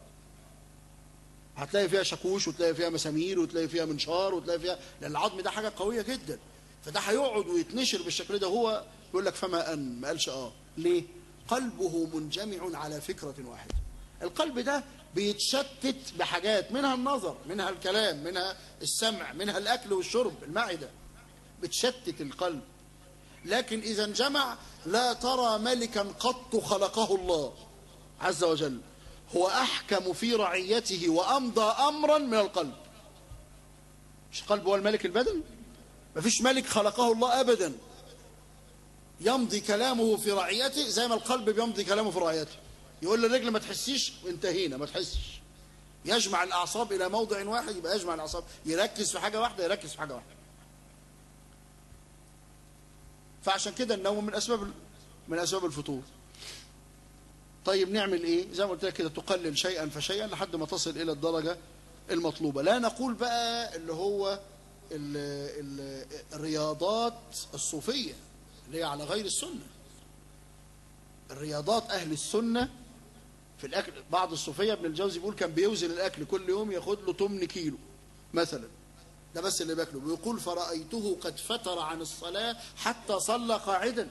هتلاقي فيها شاكوش وتلاقي فيها مسامير وتلاقي فيها منشار وتلاقي فيها لان العظم ده حاجه قويه جدا فده هيقعد ويتنشر بالشكل ده هو يقول لك فما ان ما قالش اه ليه قلبه منجمع على فكره واحده القلب ده بيتشتت بحاجات منها النظر منها الكلام منها السمع منها الاكل والشرب المعده بتشتت القلب لكن إذا انجمع لا ترى ملكا قط خلقه الله عز وجل هو أحكم في رعيته وأمضى أمرا من القلب مش القلب هو الملك البدن مفيش ملك خلقه الله أبدا يمضي كلامه في رعيته زي ما القلب بيمضي كلامه في رعيته يقول للرجل ما تحسيش انتهينا ما تحسش يجمع الأعصاب إلى موضع واحد يبقى يجمع الأعصاب يركز في حاجة واحدة يركز في حاجة واحدة فعشان كده النوم من اسباب من اسباب الفطور طيب نعمل ايه زي ما قلت لك كده تقلل شيئا فشيئا لحد ما تصل الى الدرجه المطلوبه لا نقول بقى اللي هو ال ال الرياضات الصوفيه اللي هي على غير السنه الرياضات اهل السنه في الاكل بعض الصوفيه ابن الجوزي بيقول كان بيوزن الاكل كل يوم ياخد له 8 كيلو مثلا ده بس اللي باكله بيقول فرأيته قد فتر عن الصلاة حتى صلى قاعدا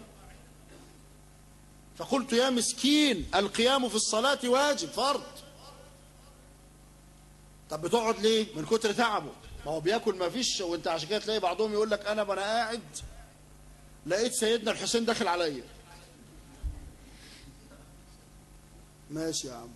فقلت يا مسكين القيام في الصلاة واجب فرض طب بتقعد ليه من كتر تعبه ما هو بياكل ما فيش وانت عشان كده تلاقي بعضهم يقول لك انا وانا قاعد لقيت سيدنا الحسين داخل عليا ماشي يا عم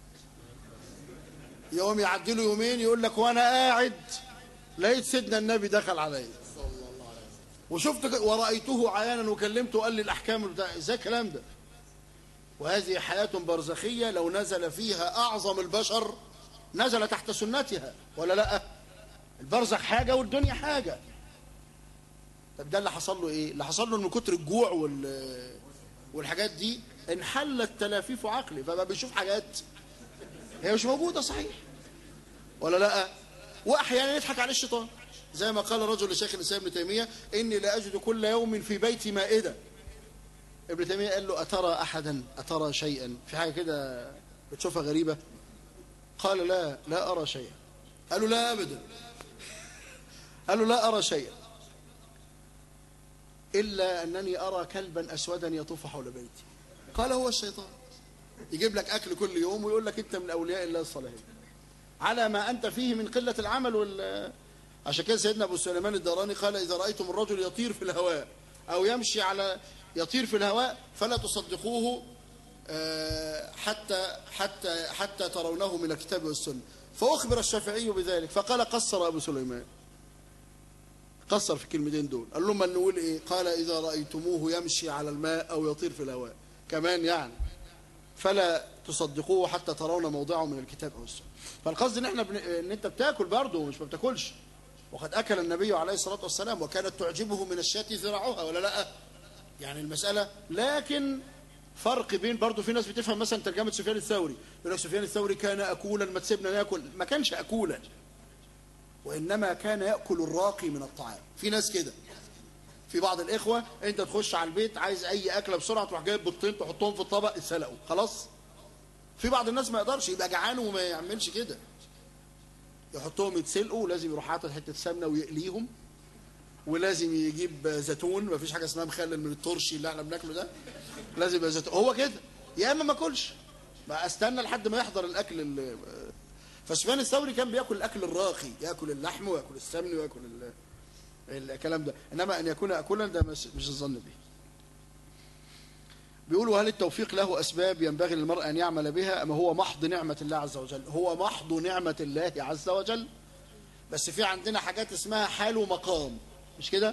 يوم يعدي له يومين يقول لك وانا قاعد لقيت سيدنا النبي دخل علي وشفت ورأيته عيانا وكلمته وقال لي الأحكام بتاع ازاي الكلام ده وهذه حياة برزخية لو نزل فيها أعظم البشر نزل تحت سنتها ولا لا البرزخ حاجة والدنيا حاجة طب ده اللي حصل له ايه اللي حصل له من كتر الجوع وال والحاجات دي انحلت تلافيف عقلي فبقى بيشوف حاجات هي مش موجودة صحيح ولا لا واحيانا يضحك عليه الشيطان زي ما قال رجل لشيخ الاسلام ابن تيميه اني لا اجد كل يوم في بيتي مائده ابن تيميه قال له اترى احدا اترى شيئا في حاجه كده بتشوفها غريبه قال لا لا ارى شيئا قال له لا ابدا قال له لا ارى شيئا الا انني ارى كلبا اسودا يطوف حول بيتي قال هو الشيطان يجيب لك اكل كل يوم ويقول لك انت من اولياء الله الصالحين على ما أنت فيه من قلة العمل وال عشان كده سيدنا أبو سليمان الدراني قال إذا رأيتم الرجل يطير في الهواء أو يمشي على يطير في الهواء فلا تصدقوه حتى حتى حتى ترونه من الكتاب والسنة فأخبر الشافعي بذلك فقال قصر أبو سليمان قصر في الكلمتين دول قال لهم أن نقول إيه قال إذا رأيتموه يمشي على الماء أو يطير في الهواء كمان يعني فلا تصدقوه حتى ترون موضعه من الكتاب أو السنة فالقصد ان احنا بن... ان انت بتاكل برضه مش ما بتاكلش وقد اكل النبي عليه الصلاه والسلام وكانت تعجبه من الشاة ذراعها ولا لا يعني المساله لكن فرق بين برضه في ناس بتفهم مثلا ترجمه سفيان الثوري يقول لك سفيان الثوري كان اكولا ما تسيبنا ناكل ما كانش اكولا وانما كان ياكل الراقي من الطعام في ناس كده في بعض الاخوه انت تخش على البيت عايز اي اكله بسرعه تروح جايب بيضتين تحطهم في الطبق اتسلقوا خلاص في بعض الناس ما يقدرش يبقى جعان وما يعملش كده يحطهم يتسلقوا ولازم يروح حاطط حته سمنه ويقليهم ولازم يجيب زيتون ما فيش حاجه اسمها مخلل من الترشي اللي احنا بناكله ده لازم يبقى زيتون هو كده يا اما ما اكلش ما استنى لحد ما يحضر الاكل اللي فسفيان الثوري كان بياكل الاكل الراقي ياكل اللحم وياكل السمن وياكل الكلام ده انما ان يكون اكلا ده مش الظن به بيقولوا هل التوفيق له أسباب ينبغي للمرء أن يعمل بها أم هو محض نعمة الله عز وجل هو محض نعمة الله عز وجل بس في عندنا حاجات اسمها حال ومقام مش كده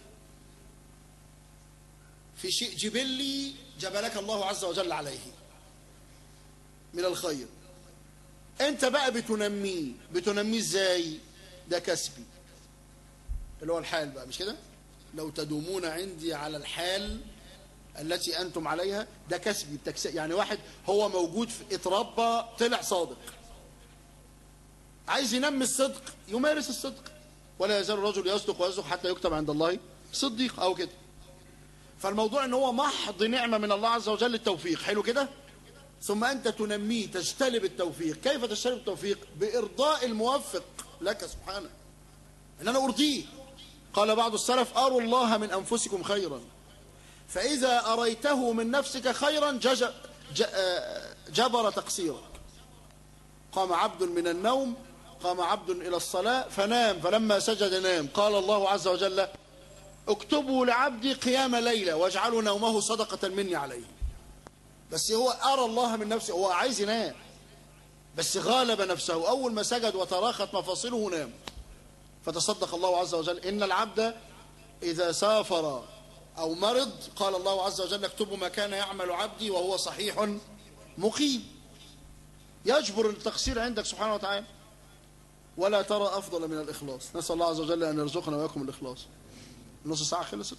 في شيء جبلي جبلك الله عز وجل عليه من الخير انت بقى بتنميه بتنميه ازاي ده كسبي اللي هو الحال بقى مش كده لو تدومون عندي على الحال التي انتم عليها ده كسبي بتكس... يعني واحد هو موجود في اتربى طلع صادق عايز ينمي الصدق يمارس الصدق ولا يزال الرجل يصدق ويصدق حتى يكتب عند الله صديق او كده فالموضوع ان هو محض نعمه من الله عز وجل التوفيق حلو كده ثم انت تنميه تجتلب التوفيق كيف تجتلب التوفيق بارضاء الموفق لك سبحانه ان انا ارضيه قال بعض السلف اروا الله من انفسكم خيرا فاذا اريته من نفسك خيرا جج ج- آه، جبر تقصيرك قام عبد من النوم قام عبد الى الصلاه فنام فلما سجد نام قال الله عز وجل اكتبوا لعبدي قيام ليلة واجعلوا نومه صدقة مني عليه بس هو أرى الله من نفسه هو عايز ينام بس غالب نفسه أول ما سجد وتراخت مفاصله نام فتصدق الله عز وجل إن العبد إذا سافر أو مرض قال الله عز وجل اكتبوا ما كان يعمل عبدي وهو صحيح مقيم يجبر التقصير عندك سبحانه وتعالى ولا ترى أفضل من الإخلاص نسأل الله عز وجل أن يرزقنا وإياكم الإخلاص نص ساعة خلصت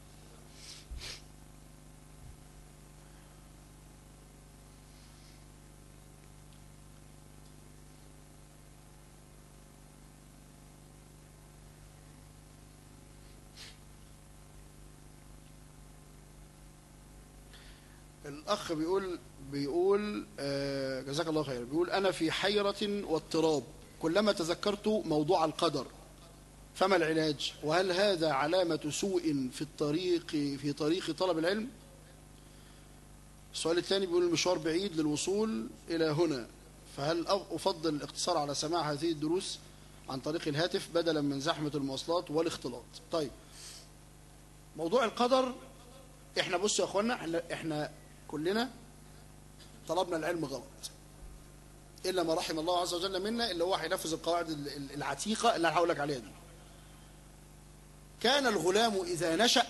الأخ بيقول بيقول آه، جزاك الله خير بيقول أنا في حيرة واضطراب كلما تذكرت موضوع القدر فما العلاج وهل هذا علامة سوء في الطريق في طريق طلب العلم السؤال الثاني بيقول المشوار بعيد للوصول إلى هنا فهل أف- أفضل الاقتصار على سماع هذه الدروس عن طريق الهاتف بدلا من زحمة المواصلات والاختلاط طيب موضوع القدر احنا بصوا يا اخوانا احنا, احنا كلنا طلبنا العلم غلط الا ما رحم الله عز وجل منا اللي هو هينفذ القواعد ال- ال- العتيقه اللي انا هقول لك عليها دي كان الغلام اذا نشا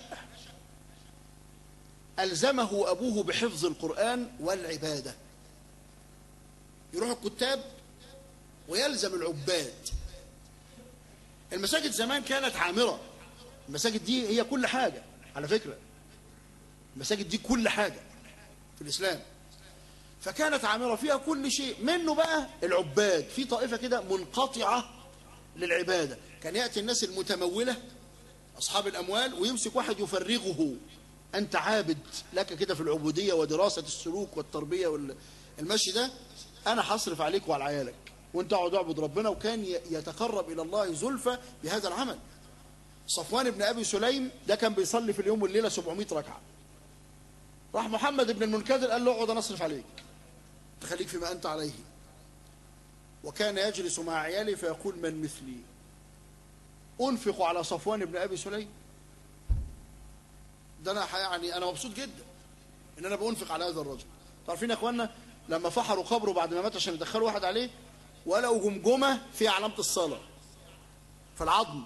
الزمه ابوه بحفظ القران والعباده يروح الكتاب ويلزم العباد المساجد زمان كانت عامره المساجد دي هي كل حاجه على فكره المساجد دي كل حاجه في الاسلام فكانت عامره فيها كل شيء منه بقى العباد في طائفه كده منقطعه للعباده كان ياتي الناس المتموله اصحاب الاموال ويمسك واحد يفرغه انت عابد لك كده في العبوديه ودراسه السلوك والتربيه والمشي ده انا هصرف عليك وعلى عيالك وانت اقعد اعبد ربنا وكان ي- يتقرب الى الله زلفى بهذا العمل صفوان بن ابي سليم ده كان بيصلي في اليوم والليله 700 ركعه راح محمد بن المنكدر قال له اقعد انا اصرف عليك تخليك فيما انت عليه وكان يجلس مع عياله فيقول من مثلي انفق على صفوان بن ابي سليم ده انا ح- يعني انا مبسوط جدا ان انا بانفق على هذا الرجل عارفين يا اخوانا لما فحروا قبره بعد ما مات عشان يدخلوا واحد عليه ولقوا جمجمه فيها علامه الصلاه في العظم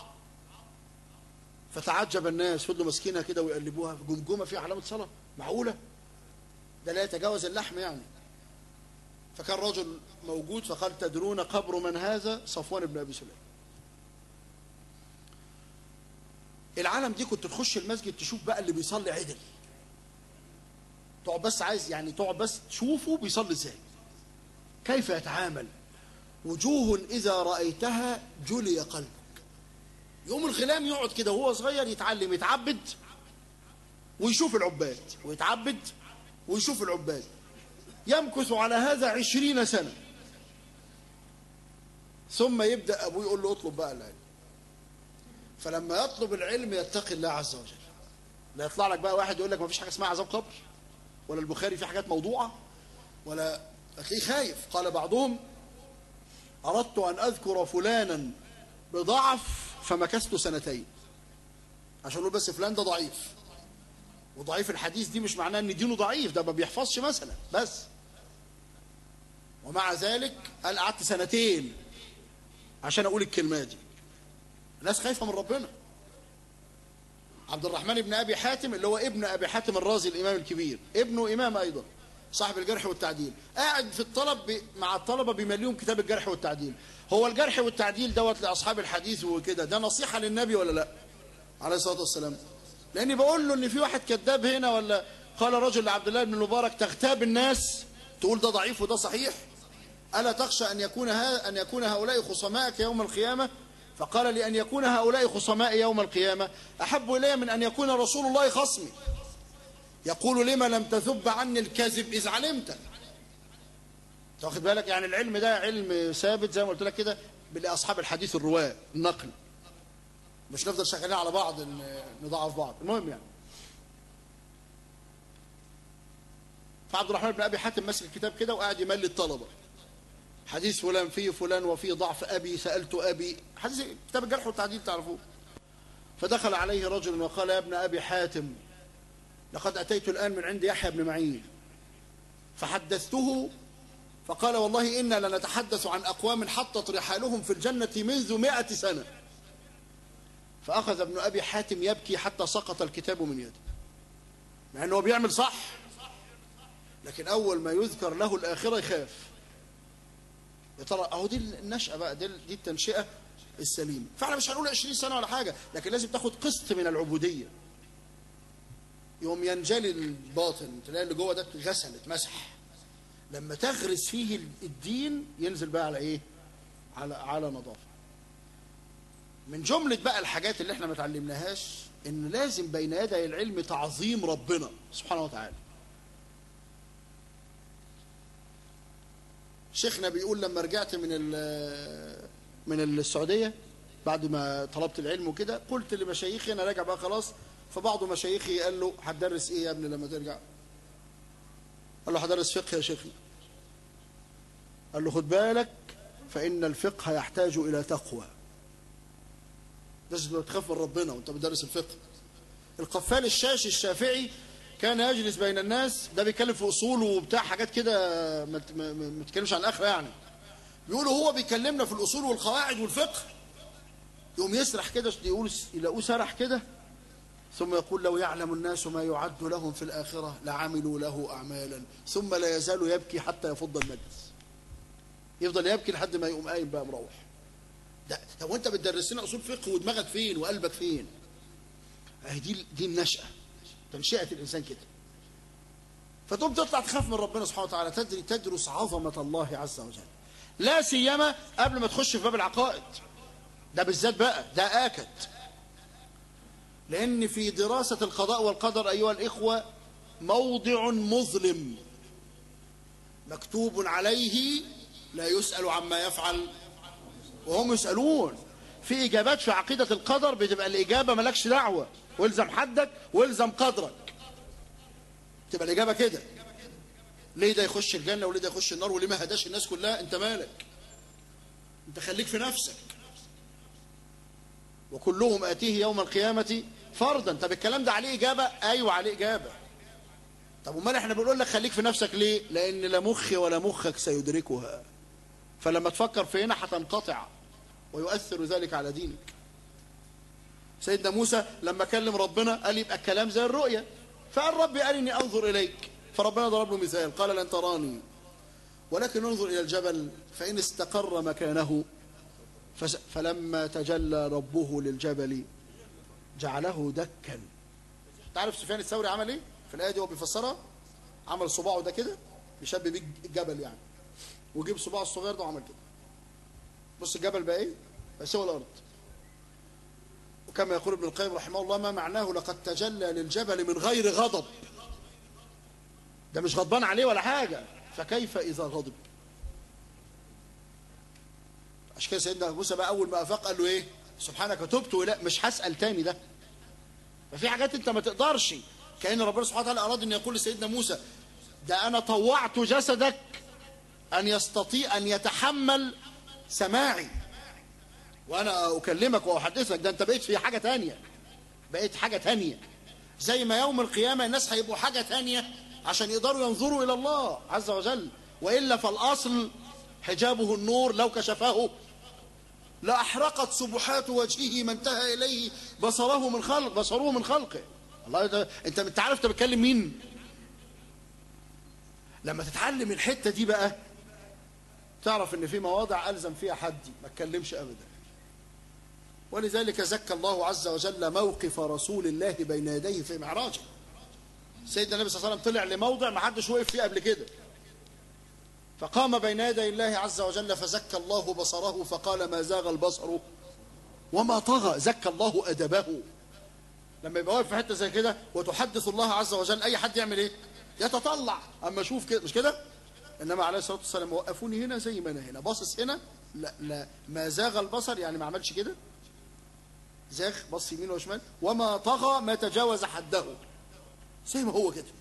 فتعجب الناس فضلوا ماسكينها كده ويقلبوها في جمجمه فيها علامه صلاه معقوله ده لا يتجاوز اللحم يعني فكان رجل موجود فقال تدرون قبر من هذا صفوان بن ابي سليم العالم دي كنت تخش المسجد تشوف بقى اللي بيصلي عدل تقعد بس عايز يعني تقعد بس تشوفه بيصلي ازاي كيف يتعامل وجوه اذا رايتها جلي قلبك يوم الغلام يقعد كده وهو صغير يتعلم يتعبد ويشوف العباد ويتعبد ويشوف العباد يمكث على هذا عشرين سنة ثم يبدأ أبوه يقول له اطلب بقى العلم فلما يطلب العلم يتقي الله عز وجل لا يطلع لك بقى واحد يقول لك ما فيش حاجة اسمها عذاب قبر ولا البخاري في حاجات موضوعة ولا هتلاقيه خايف قال بعضهم أردت أن أذكر فلانا بضعف فمكثت سنتين عشان نقول بس فلان ده ضعيف وضعيف الحديث دي مش معناه ان دينه ضعيف ده ما بيحفظش مثلا بس ومع ذلك قال قعدت سنتين عشان اقول الكلمه دي الناس خايفه من ربنا عبد الرحمن بن ابي حاتم اللي هو ابن ابي حاتم الرازي الامام الكبير ابنه امام ايضا صاحب الجرح والتعديل قاعد في الطلب ب... مع الطلبه بيمليهم كتاب الجرح والتعديل هو الجرح والتعديل دوت لاصحاب الحديث وكده ده نصيحه للنبي ولا لا عليه الصلاه والسلام لاني بقول له ان في واحد كذاب هنا ولا قال رجل لعبد الله بن المبارك تغتاب الناس تقول ده ضعيف وده صحيح الا تخشى ان يكون ها ان يكون هؤلاء خصمائك يوم القيامه فقال لأن يكون هؤلاء خصماء يوم القيامة أحب إلي من أن يكون رسول الله خصمي يقول لما لم تذب عني الكذب إذ علمت تاخد بالك يعني العلم ده علم ثابت زي ما قلت لك كده لأصحاب الحديث الرواة النقل مش نفضل شغالين على بعض نضعف بعض المهم يعني فعبد الرحمن بن أبي حاتم مسك الكتاب كده وقاعد يملي الطلبة حديث فلان فيه فلان وفيه ضعف أبي سألت أبي حديث كتاب الجرح والتعديل تعرفوه فدخل عليه رجل وقال يا ابن أبي حاتم لقد أتيت الآن من عند يحيى بن معين فحدثته فقال والله إنا لنتحدث عن أقوام حطت رحالهم في الجنة منذ مئة سنة فأخذ ابن أبي حاتم يبكي حتى سقط الكتاب من يده مع أنه بيعمل صح لكن أول ما يذكر له الآخرة يخاف يا ترى اهو دي النشأة بقى دي, دي التنشئة السليمة فاحنا مش هنقول 20 سنة ولا حاجة لكن لازم تاخد قسط من العبودية يوم ينجلي الباطن تلاقي اللي جوه ده اتغسل اتمسح لما تغرس فيه الدين ينزل بقى على ايه على على نظافة من جملة بقى الحاجات اللي احنا ما اتعلمناهاش ان لازم بين يدي العلم تعظيم ربنا سبحانه وتعالى شيخنا بيقول لما رجعت من من السعودية بعد ما طلبت العلم وكده قلت لمشايخي أنا راجع بقى خلاص فبعض مشايخي قال له هتدرس إيه يا ابني لما ترجع قال له هدرس فقه يا شيخنا قال له خد بالك فإن الفقه يحتاج إلى تقوى لازم تخاف من ربنا وانت بتدرس الفقه القفال الشاشي الشافعي كان يجلس بين الناس ده بيتكلم في اصوله وبتاع حاجات كده ما بيتكلمش عن الاخره يعني بيقولوا هو بيكلمنا في الاصول والقواعد والفقه يقوم يسرح كده يقول يلاقوه سرح كده ثم يقول لو يعلم الناس ما يعد لهم في الآخرة لعملوا له أعمالا ثم لا يزال يبكي حتى يفض المجلس يفضل يبكي لحد ما يقوم قايم بقى مروح ده طب وانت بتدرس لنا اصول فقه ودماغك فين وقلبك فين اهي دي دي النشأة تنشئة الإنسان كده فتقوم تطلع تخاف من ربنا سبحانه وتعالى تدري تدرس عظمة الله عز وجل لا سيما قبل ما تخش في باب العقائد ده بالذات بقى ده آكد لأن في دراسة القضاء والقدر أيها الإخوة موضع مظلم مكتوب عليه لا يسأل عما يفعل وهم يسألون في إجابات في عقيدة القدر بتبقى الإجابة ملكش دعوة والزم حدك والزم قدرك تبقى الإجابة كده ليه ده يخش الجنة وليه ده يخش النار وليه ما هداش الناس كلها انت مالك انت خليك في نفسك وكلهم آتيه يوم القيامة فردا طب الكلام ده عليه إجابة أيوة عليه إجابة طب امال احنا بنقول لك خليك في نفسك ليه لأن لا مخي ولا مخك سيدركها فلما تفكر في هنا هتنقطع ويؤثر ذلك على دينك سيدنا موسى لما كلم ربنا قال يبقى الكلام زي الرؤية فقال ربي أرني أنظر إليك فربنا ضرب له مثال قال لن تراني ولكن انظر إلى الجبل فإن استقر مكانه فلما تجلى ربه للجبل جعله دكا تعرف سفيان الثوري عمل ايه في الآية دي هو بيفسرها عمل صباعه ده كده يشبه بيه الجبل يعني وجيب صباعه الصغير ده وعمل كده بص الجبل بقى ايه بس هو الأرض وكما يقول ابن القيم رحمه الله ما معناه لقد تجلى للجبل من غير غضب ده مش غضبان عليه ولا حاجة فكيف إذا غضب عشان كده سيدنا موسى بقى أول ما أفاق قال له إيه سبحانك تبت ولا مش هسأل تاني ده ففي حاجات أنت ما تقدرش كأن ربنا سبحانه وتعالى أراد أن يقول لسيدنا موسى ده أنا طوعت جسدك أن يستطيع أن يتحمل سماعي وأنا أكلمك وأحدثك ده أنت بقيت في حاجة تانية بقيت حاجة تانية زي ما يوم القيامة الناس هيبقوا حاجة تانية عشان يقدروا ينظروا إلى الله عز وجل وإلا فالأصل حجابه النور لو كشفه لأحرقت سبحات وجهه ما انتهى إليه بصره من خلق بصره من خلقه الله ده انت انت عارف انت بتكلم مين لما تتعلم الحته دي بقى تعرف ان في مواضع الزم فيها حدي ما اتكلمش ابدا ولذلك زكى الله عز وجل موقف رسول الله بين يديه في معراجه سيدنا النبي صلى الله عليه وسلم طلع لموضع ما حدش وقف فيه قبل كده فقام بين يدي الله عز وجل فزكى الله بصره فقال ما زاغ البصر وما طغى زكى الله أدبه لما يبقى واقف في حته زي كده وتحدث الله عز وجل اي حد يعمل ايه يتطلع اما اشوف كده مش كده انما عليه الصلاه والسلام وقفوني هنا زي ما انا هنا باصص هنا لا لا ما زاغ البصر يعني ما عملش كده زاغ بص يمين وشمال وما طغى ما تجاوز حده زي ما هو كده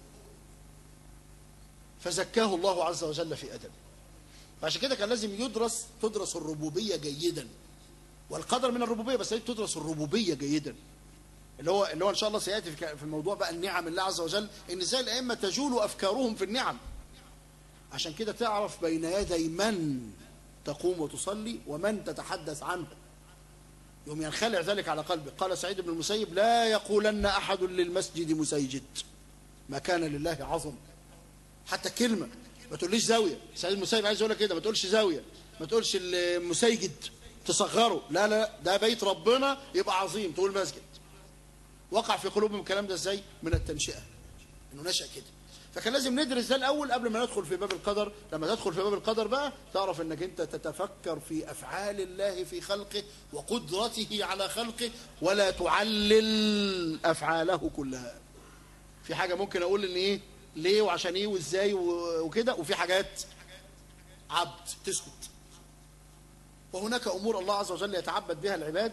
فزكاه الله عز وجل في ادبه فعشان كده كان لازم يدرس تدرس الربوبيه جيدا والقدر من الربوبيه بس لازم تدرس الربوبيه جيدا اللي هو اللي هو ان شاء الله سياتي في الموضوع بقى النعم الله عز وجل ان ازاي الائمه تجول افكارهم في النعم عشان كده تعرف بين يدي من تقوم وتصلي ومن تتحدث عنه يوم ينخلع ذلك على قلبك قال سعيد بن المسيب لا يقولن احد للمسجد مسيجد ما كان لله عظم حتى كلمه ما تقوليش زاويه سعيد المسيب عايز يقول لك كده ما تقولش زاويه ما تقولش المسيجد تصغره لا لا ده بيت ربنا يبقى عظيم تقول مسجد وقع في قلوبهم الكلام ده ازاي من التنشئه انه نشا كده فكان لازم ندرس ده الاول قبل ما ندخل في باب القدر لما تدخل في باب القدر بقى تعرف انك انت تتفكر في افعال الله في خلقه وقدرته على خلقه ولا تعلل افعاله كلها في حاجه ممكن اقول ان ايه ليه وعشان ايه وازاي وكده وفي حاجات عبد تسكت وهناك امور الله عز وجل يتعبد بها العباد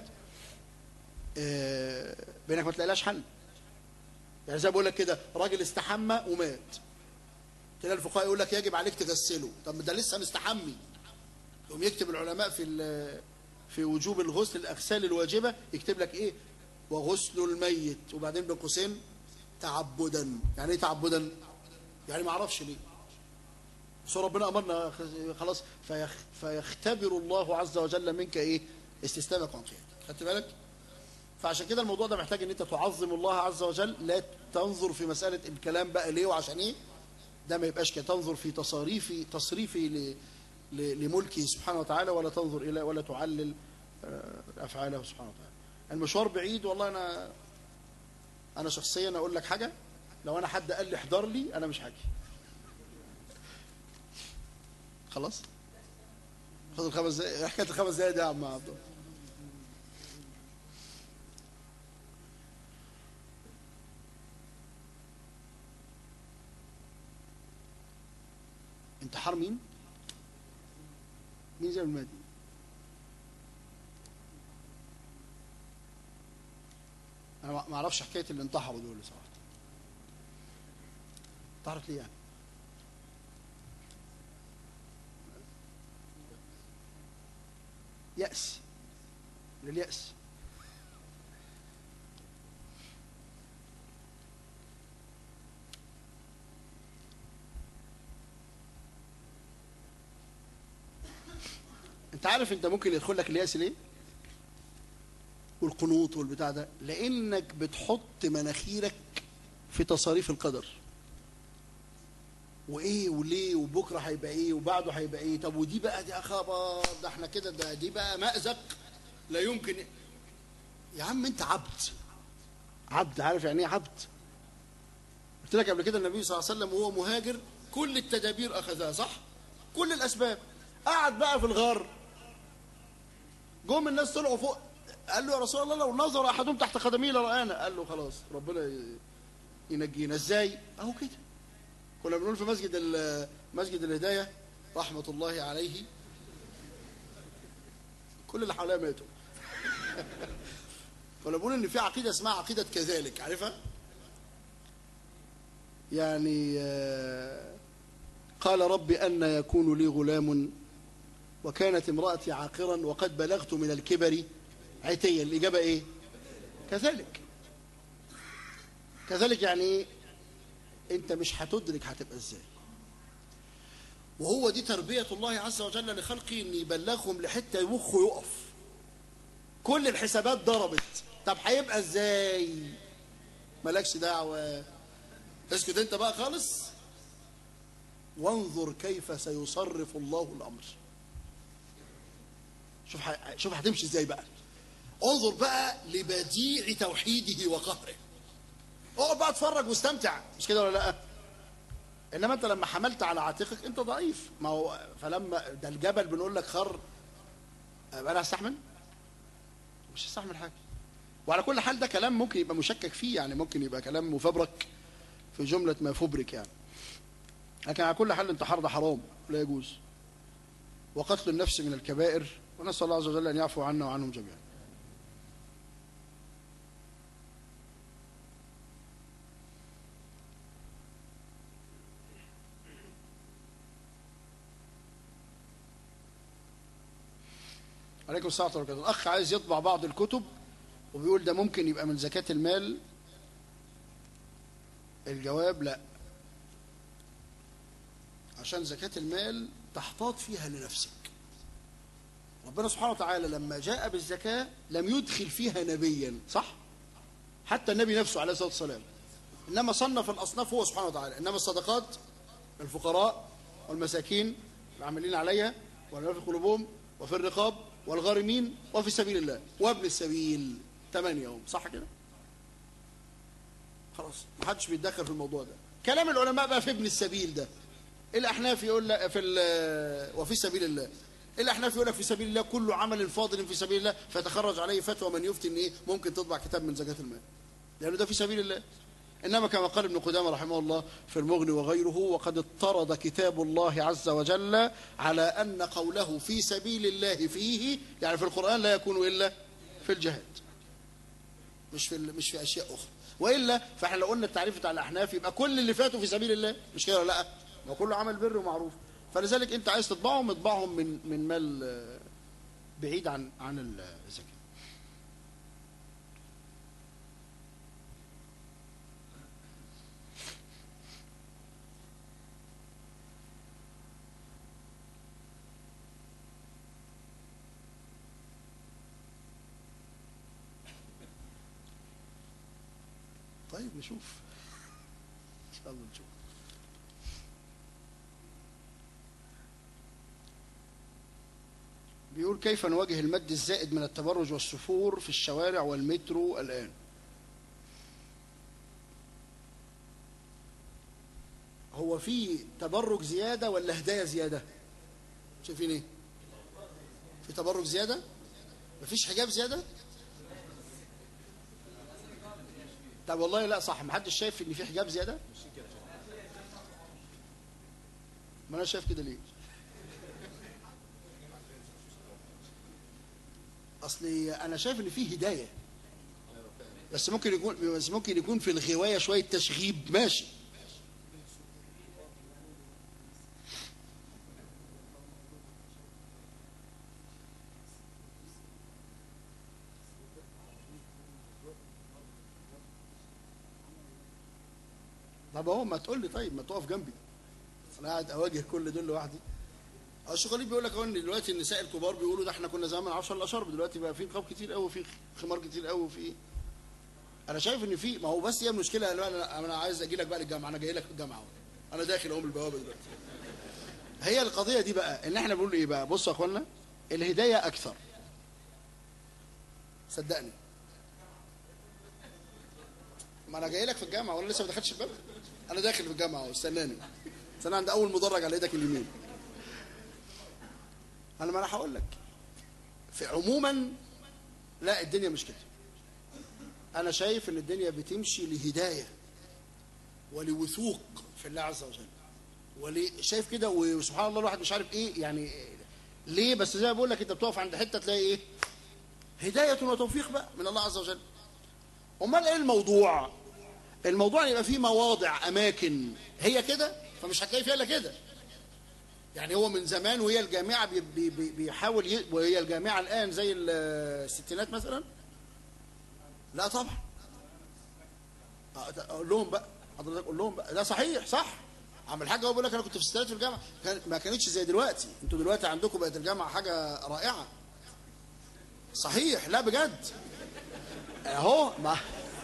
بينك ما تلاقيلاش حل يعني زي ما بقول لك كده راجل استحمى ومات تلاقي الفقهاء يقول لك يجب عليك تغسله طب ده لسه مستحمي يقوم يكتب العلماء في في وجوب الغسل الاغسال الواجبه يكتب لك ايه وغسل الميت وبعدين بين قوسين تعبدا يعني ايه تعبدا يعني ما اعرفش ليه بس ربنا امرنا خلاص فيخ فيختبر الله عز وجل منك ايه استسلامك وانقيادك خدت بالك فعشان كده الموضوع ده محتاج ان انت تعظم الله عز وجل لا تنظر في مسألة الكلام بقى ليه وعشان ايه ده ما يبقاش كده تنظر في تصاريف تصريفه لملكه سبحانه وتعالى ولا تنظر الى ولا تعلل افعاله سبحانه وتعالى المشوار بعيد والله انا انا شخصيا اقول لك حاجه لو انا حد قال لي احضر لي انا مش هاجي خلاص خد الخمس دقايق حكايه الخمس دقايق دي يا عم عبد الله انتحار مين مين زي المادي انا ما اعرفش حكايه اللي انتحروا دول صراحه انتحرت ليه يعني يأس لليأس انت عارف انت ممكن يدخل لك الياس ليه والقنوط والبتاع ده لانك بتحط مناخيرك في تصاريف القدر وايه وليه وبكره هيبقى ايه وبعده هيبقى ايه طب ودي بقى دي خبر ده احنا كده ده دي بقى مأزق لا يمكن يا عم انت عبد عبد عارف يعني ايه عبد قلت لك قبل كده النبي صلى الله عليه وسلم وهو مهاجر كل التدابير اخذها صح كل الاسباب قعد بقى في الغار جم الناس طلعوا فوق قال له يا رسول الله لو نظر احدهم تحت قدمي لرآنا قال له خلاص ربنا ينجينا ازاي اهو كده كنا بنقول في مسجد مسجد الهدايه رحمه الله عليه كل اللي حواليا ماتوا كنا بنقول ان في عقيده اسمها عقيده كذلك عارفها يعني قال رب أن يكون لي غلام وكانت امرأتي عاقرا وقد بلغت من الكبر عتيا الإجابة إيه كذلك كذلك يعني إيه أنت مش هتدرك هتبقى إزاي وهو دي تربية الله عز وجل لخلقه أن يبلغهم لحتة مخه يقف كل الحسابات ضربت طب هيبقى ازاي مالكش دعوه اسكت انت بقى خالص وانظر كيف سيصرف الله الامر شوف ح... شوف هتمشي ازاي بقى انظر بقى لبديع توحيده وقهره اقعد بقى اتفرج واستمتع مش كده ولا لا انما انت لما حملت على عاتقك انت ضعيف ما هو فلما ده الجبل بنقول لك خر أبقى انا هستحمل مش هستحمل حاجه وعلى كل حال ده كلام ممكن يبقى مشكك فيه يعني ممكن يبقى كلام مفبرك في جمله ما فبرك يعني لكن على كل حال الانتحار ده حرام لا يجوز وقتل النفس من الكبائر ونسال الله عز وجل ان يعفو عنا وعنهم جميعا عليكم السلام ورحمه الله وبركاته الاخ عايز يطبع بعض الكتب وبيقول ده ممكن يبقى من زكاه المال الجواب لا عشان زكاه المال تحتاط فيها لنفسك ربنا سبحانه وتعالى لما جاء بالزكاه لم يدخل فيها نبيا صح حتى النبي نفسه عليه الصلاه والسلام انما صنف الاصناف هو سبحانه وتعالى انما الصدقات الفقراء والمساكين العاملين عليها والذين في قلوبهم وفي الرقاب والغارمين وفي سبيل الله وابن السبيل ثمانية هم صح كده خلاص ما حدش بيتدخل في الموضوع ده كلام العلماء بقى في ابن السبيل ده الاحناف يقول لك في ال- وفي سبيل الله الاحناف يقول لك في سبيل الله كل عمل فاضل في سبيل الله فيتخرج عليه فتوى من يفتي ان ايه ممكن تطبع كتاب من زكاه المال لانه ده في سبيل الله انما كما قال ابن قدامه رحمه الله في المغني وغيره وقد اضطرد كتاب الله عز وجل على ان قوله في سبيل الله فيه يعني في القران لا يكون الا في الجهاد مش في ال- مش في اشياء اخرى والا فاحنا لو قلنا التعريف بتاع الاحناف يبقى كل اللي فاتوا في سبيل الله مش كده ولا لا ما كله عمل بر ومعروف فلذلك انت عايز تطبعهم اطبعهم من من مال آه، بعيد عن عن الزكاه طيب نشوف ان شاء الله نشوف بيقول كيف نواجه المد الزائد من التبرج والسفور في الشوارع والمترو الآن هو في تبرج زيادة ولا هدايا زيادة شايفين ايه في تبرج زيادة مفيش حجاب زيادة طب والله لا صح محدش شايف ان في حجاب زيادة ما انا شايف كده ليه اصلي انا شايف ان في هدايه بس ممكن يكون بس ممكن يكون في الغوايه شويه تشغيب ماشي طب اهو ما تقول لي طيب ما تقف جنبي انا قاعد اواجه كل دول لوحدي اه الشغالين بيقول لك اهو ان دلوقتي النساء الكبار بيقولوا ده احنا كنا زمان ما نعرفش الا شرب دلوقتي بقى في نقاب كتير قوي وفي خمار كتير قوي وفي انا شايف ان في ما هو بس هي المشكله انا انا, أنا عايز اجي لك بقى للجامعه انا جاي لك الجامعه اهو انا داخل اهو من البوابه دلوقتي هي القضيه دي بقى ان احنا بنقول ايه بقى بصوا يا اخوانا الهدايه اكثر صدقني ما انا جاي لك في الجامعه وانا لسه ما دخلتش الباب انا داخل في الجامعه اهو استناني استنى عند اول مدرج على ايدك اليمين انا ما انا هقول لك في عموما لا الدنيا مش كده انا شايف ان الدنيا بتمشي لهدايه ولوثوق في الله عز وجل ولي شايف كده وسبحان الله الواحد مش عارف ايه يعني ليه بس زي ما بقول لك انت بتقف عند حته تلاقي ايه هدايه وتوفيق بقى من الله عز وجل امال ايه الموضوع الموضوع يبقى فيه مواضع اماكن هي كده فمش هتلاقي فيها الا كده يعني هو من زمان وهي الجامعه بي بي بي بيحاول ي... وهي الجامعه الان زي الستينات مثلا لا طبعا اقول لهم بقى حضرتك قول لهم بقى ده صحيح صح عم الحاج هو بيقول لك انا كنت في الستينات في الجامعه كان ما كانتش زي دلوقتي انتوا دلوقتي عندكم بقت الجامعه حاجه رائعه صحيح لا بجد اهو ما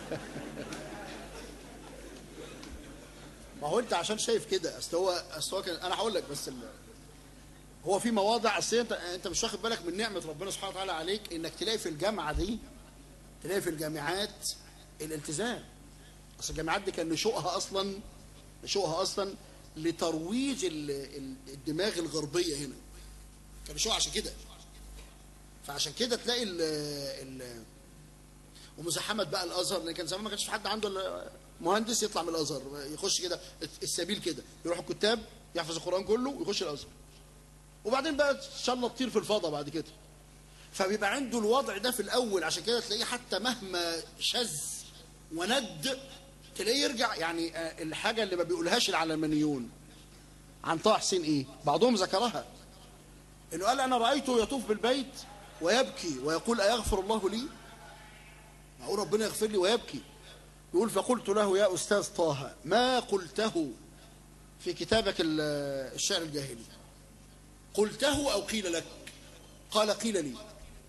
ما هو انت عشان شايف كده اصل هو اصل هو كان انا هقول لك بس ال... هو في مواضع اصل انت انت مش واخد بالك من نعمه ربنا سبحانه وتعالى عليك انك تلاقي في الجامعه دي تلاقي في الجامعات الالتزام اصل الجامعات دي كان نشوءها اصلا نشوءها اصلا لترويج ال- ال- الدماغ الغربيه هنا كان نشوءها عشان كده فعشان كده تلاقي ال ال ومزاحمه بقى الازهر لان كان زمان ما كانش في حد عنده إلا مهندس يطلع من الازهر يخش كده السبيل كده يروح الكتاب يحفظ القران كله ويخش الازهر وبعدين بقى ان شاء الله تطير في الفضاء بعد كده فبيبقى عنده الوضع ده في الاول عشان كده تلاقيه حتى مهما شذ وند تلاقيه يرجع يعني آه، الحاجه اللي ما بيقولهاش العلمانيون عن طه حسين ايه بعضهم ذكرها انه قال انا رايته يطوف بالبيت ويبكي ويقول ايغفر الله لي معقول ربنا يغفر لي ويبكي يقول فقلت له يا استاذ طه ما قلته في كتابك ال- الشعر الجاهلي قلته او قيل لك قال قيل لي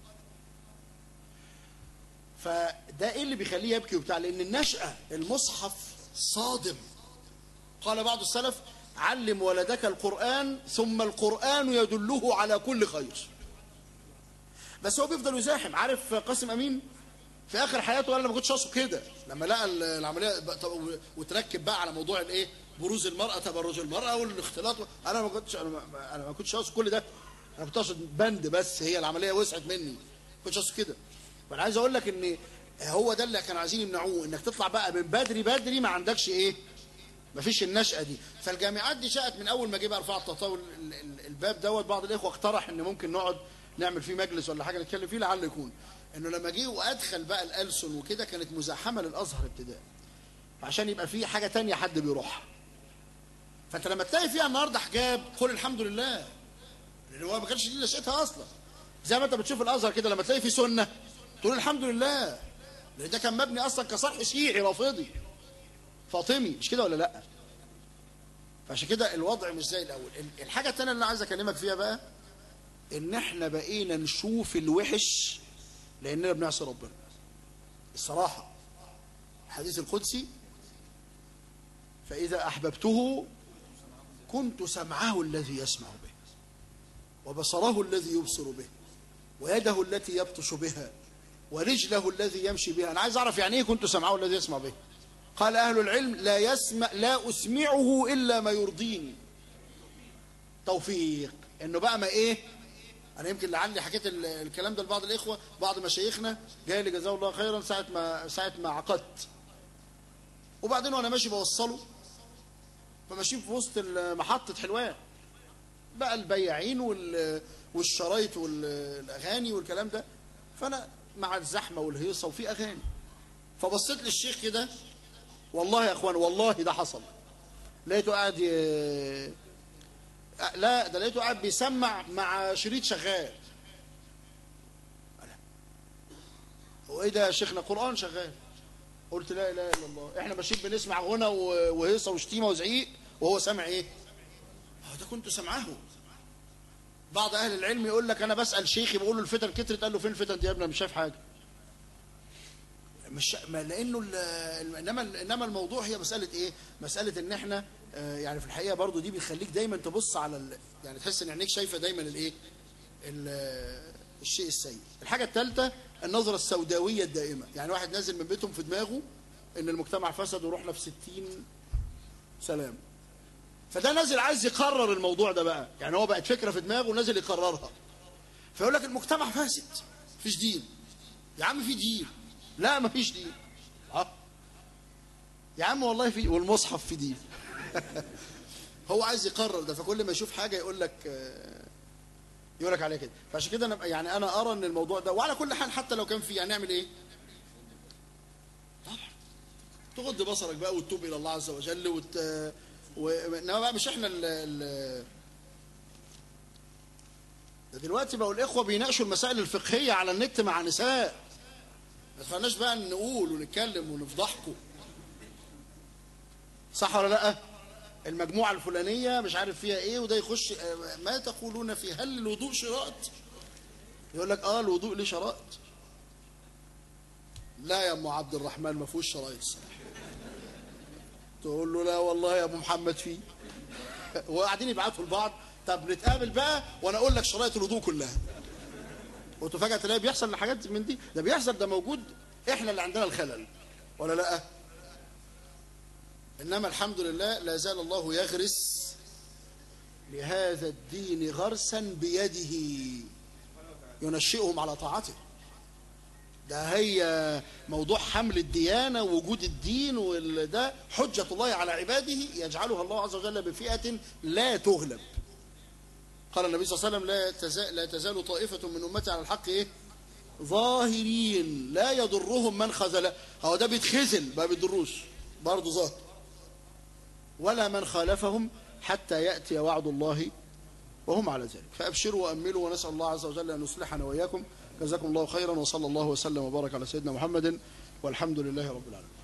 فده ايه اللي بيخليه يبكي وبتاع لان النشأة المصحف صادم قال بعض السلف علم ولدك القرآن ثم القرآن يدله على كل خير بس هو بيفضل يزاحم عارف قاسم امين في اخر حياته قال انا ما كنتش اقصد كده لما لقى ال- العمليه بقى- طب وتركب بقى على موضوع الايه بروز المراه تبرج المراه والاختلاط انا ما كنتش انا ما, أنا ما كنتش اقصد كل ده انا كنت اقصد بند بس هي العمليه وسعت مني ما كنتش اقصد كده فانا عايز اقول لك ان هو ده اللي كانوا عايزين يمنعوه انك تطلع بقى من بدري بدري ما عندكش ايه ما فيش النشأة دي فالجامعات دي شاءت من أول ما جه بقى رفع التطاول ال- ال- الباب دوت بعض الإخوة اقترح إن ممكن نقعد نعمل فيه مجلس ولا حاجة نتكلم فيه لعل يكون إنه لما جه وأدخل بقى الألسن وكده كانت مزاحمة للأزهر ابتداء عشان يبقى في حاجة تانية حد بيروحها فأنت لما تلاقي فيها النهاردة حجاب قول الحمد لله لأن هو ما كانش دي نشأتها أصلا زي ما أنت بتشوف الأزهر كده لما تلاقي فيه سنة تقول الحمد لله لأن ده كان مبني أصلا كصرح شيعي رافضي فاطمي مش كده ولا لأ؟ فعشان كده الوضع مش زي الاول ال- الحاجه الثانيه اللي انا عايز اكلمك فيها بقى ان احنا بقينا نشوف الوحش لاننا بنعصي ربنا الصراحه الحديث القدسي فاذا احببته كنت سمعه الذي يسمع به وبصره الذي يبصر به ويده التي يبطش بها ورجله الذي يمشي بها انا عايز اعرف يعني ايه كنت سمعه الذي يسمع به قال أهل العلم لا يسمع لا أسمعه إلا ما يرضيني توفيق إنه بقى ما إيه أنا يمكن لعلي حكيت ال- الكلام ده لبعض الإخوة بعض مشايخنا جاي لي جزاه الله خيرا ساعة ما ساعة ما عقدت وبعدين وأنا ماشي بوصله فماشيين في وسط ال- محطة حلوان بقى البياعين وال والشرايط والأغاني والكلام ده فأنا مع الزحمة والهيصة وفي أغاني فبصيت للشيخ كده والله يا اخوان والله ده حصل لقيته قاعد ي... لا ده لقيته قاعد بيسمع مع شريط شغال هو ايه ده يا شيخنا قران شغال قلت لا اله الا الله احنا ماشيين بنسمع غنى و- وهيصه وشتيمه وزعيق وهو سامع ايه هو ده كنت سامعاه بعض اهل العلم يقول لك انا بسال شيخي بقول له الفتن كترت قال له فين الفتن دي يا ابني أنا مش شايف حاجه مش ما لانه ال- ال- انما انما الموضوع هي مساله ايه مساله ان احنا آه، يعني في الحقيقه برضو دي بيخليك دايما تبص على ال... يعني تحس ان عينيك شايفه دايما الايه ال- الشيء السيء الحاجه الثالثه النظره السوداويه الدائمه يعني واحد نازل من بيتهم في دماغه ان المجتمع فسد ورحنا في 60 سلام فده نازل عايز يقرر الموضوع ده بقى يعني هو بقت فكره في دماغه ونازل يقررها فيقول لك المجتمع فاسد مفيش دين يا عم في دين لا مفيش دين اه يا عم والله في والمصحف في دين هو عايز يقرر ده فكل ما يشوف حاجه يقول لك آه، يقول لك عليها كده فعشان كده انا يعني انا ارى ان الموضوع ده وعلى كل حال حتى لو كان في يعني نعمل ايه طبعا تغض بصرك بقى وتتوب الى الله عز وجل وت... و... انما بقى مش احنا ال... ال... ده دلوقتي بقوا الاخوه بيناقشوا المسائل الفقهيه على النت مع نساء ما تخلناش بقى نقول ونتكلم ونفضحكم صح ولا لا المجموعه الفلانيه مش عارف فيها ايه وده يخش آه، ما تقولون في هل الوضوء شراط يقول لك اه الوضوء ليه شرائط لا يا ام عبد الرحمن ما فيهوش شرائط الصراحه تقول له لا والله يا ابو محمد فيه وقاعدين يبعتوا لبعض طب نتقابل بقى وانا اقول لك شرائط الوضوء كلها وتفاجئ تلاقي بيحصل حاجات من دي ده بيحصل ده موجود احنا اللي عندنا الخلل ولا لا انما الحمد لله لا زال الله يغرس لهذا الدين غرسا بيده ينشئهم على طاعته ده هي موضوع حمل الديانة ووجود الدين وده حجة الله على عباده يجعلها الله عز وجل بفئة لا تغلب قال النبي صلى الله عليه وسلم لا تزال, لا تزال طائفة من أمتي على الحق إيه؟ ظاهرين لا يضرهم من خذل هو ده بيتخزل ما بيضروش برضه ظاهر ولا من خالفهم حتى يأتي وعد الله وهم على ذلك فأبشروا وأملوا ونسأل الله عز وجل أن يصلحنا وإياكم جزاكم الله خيرا وصلى الله وسلم وبارك على سيدنا محمد والحمد لله رب العالمين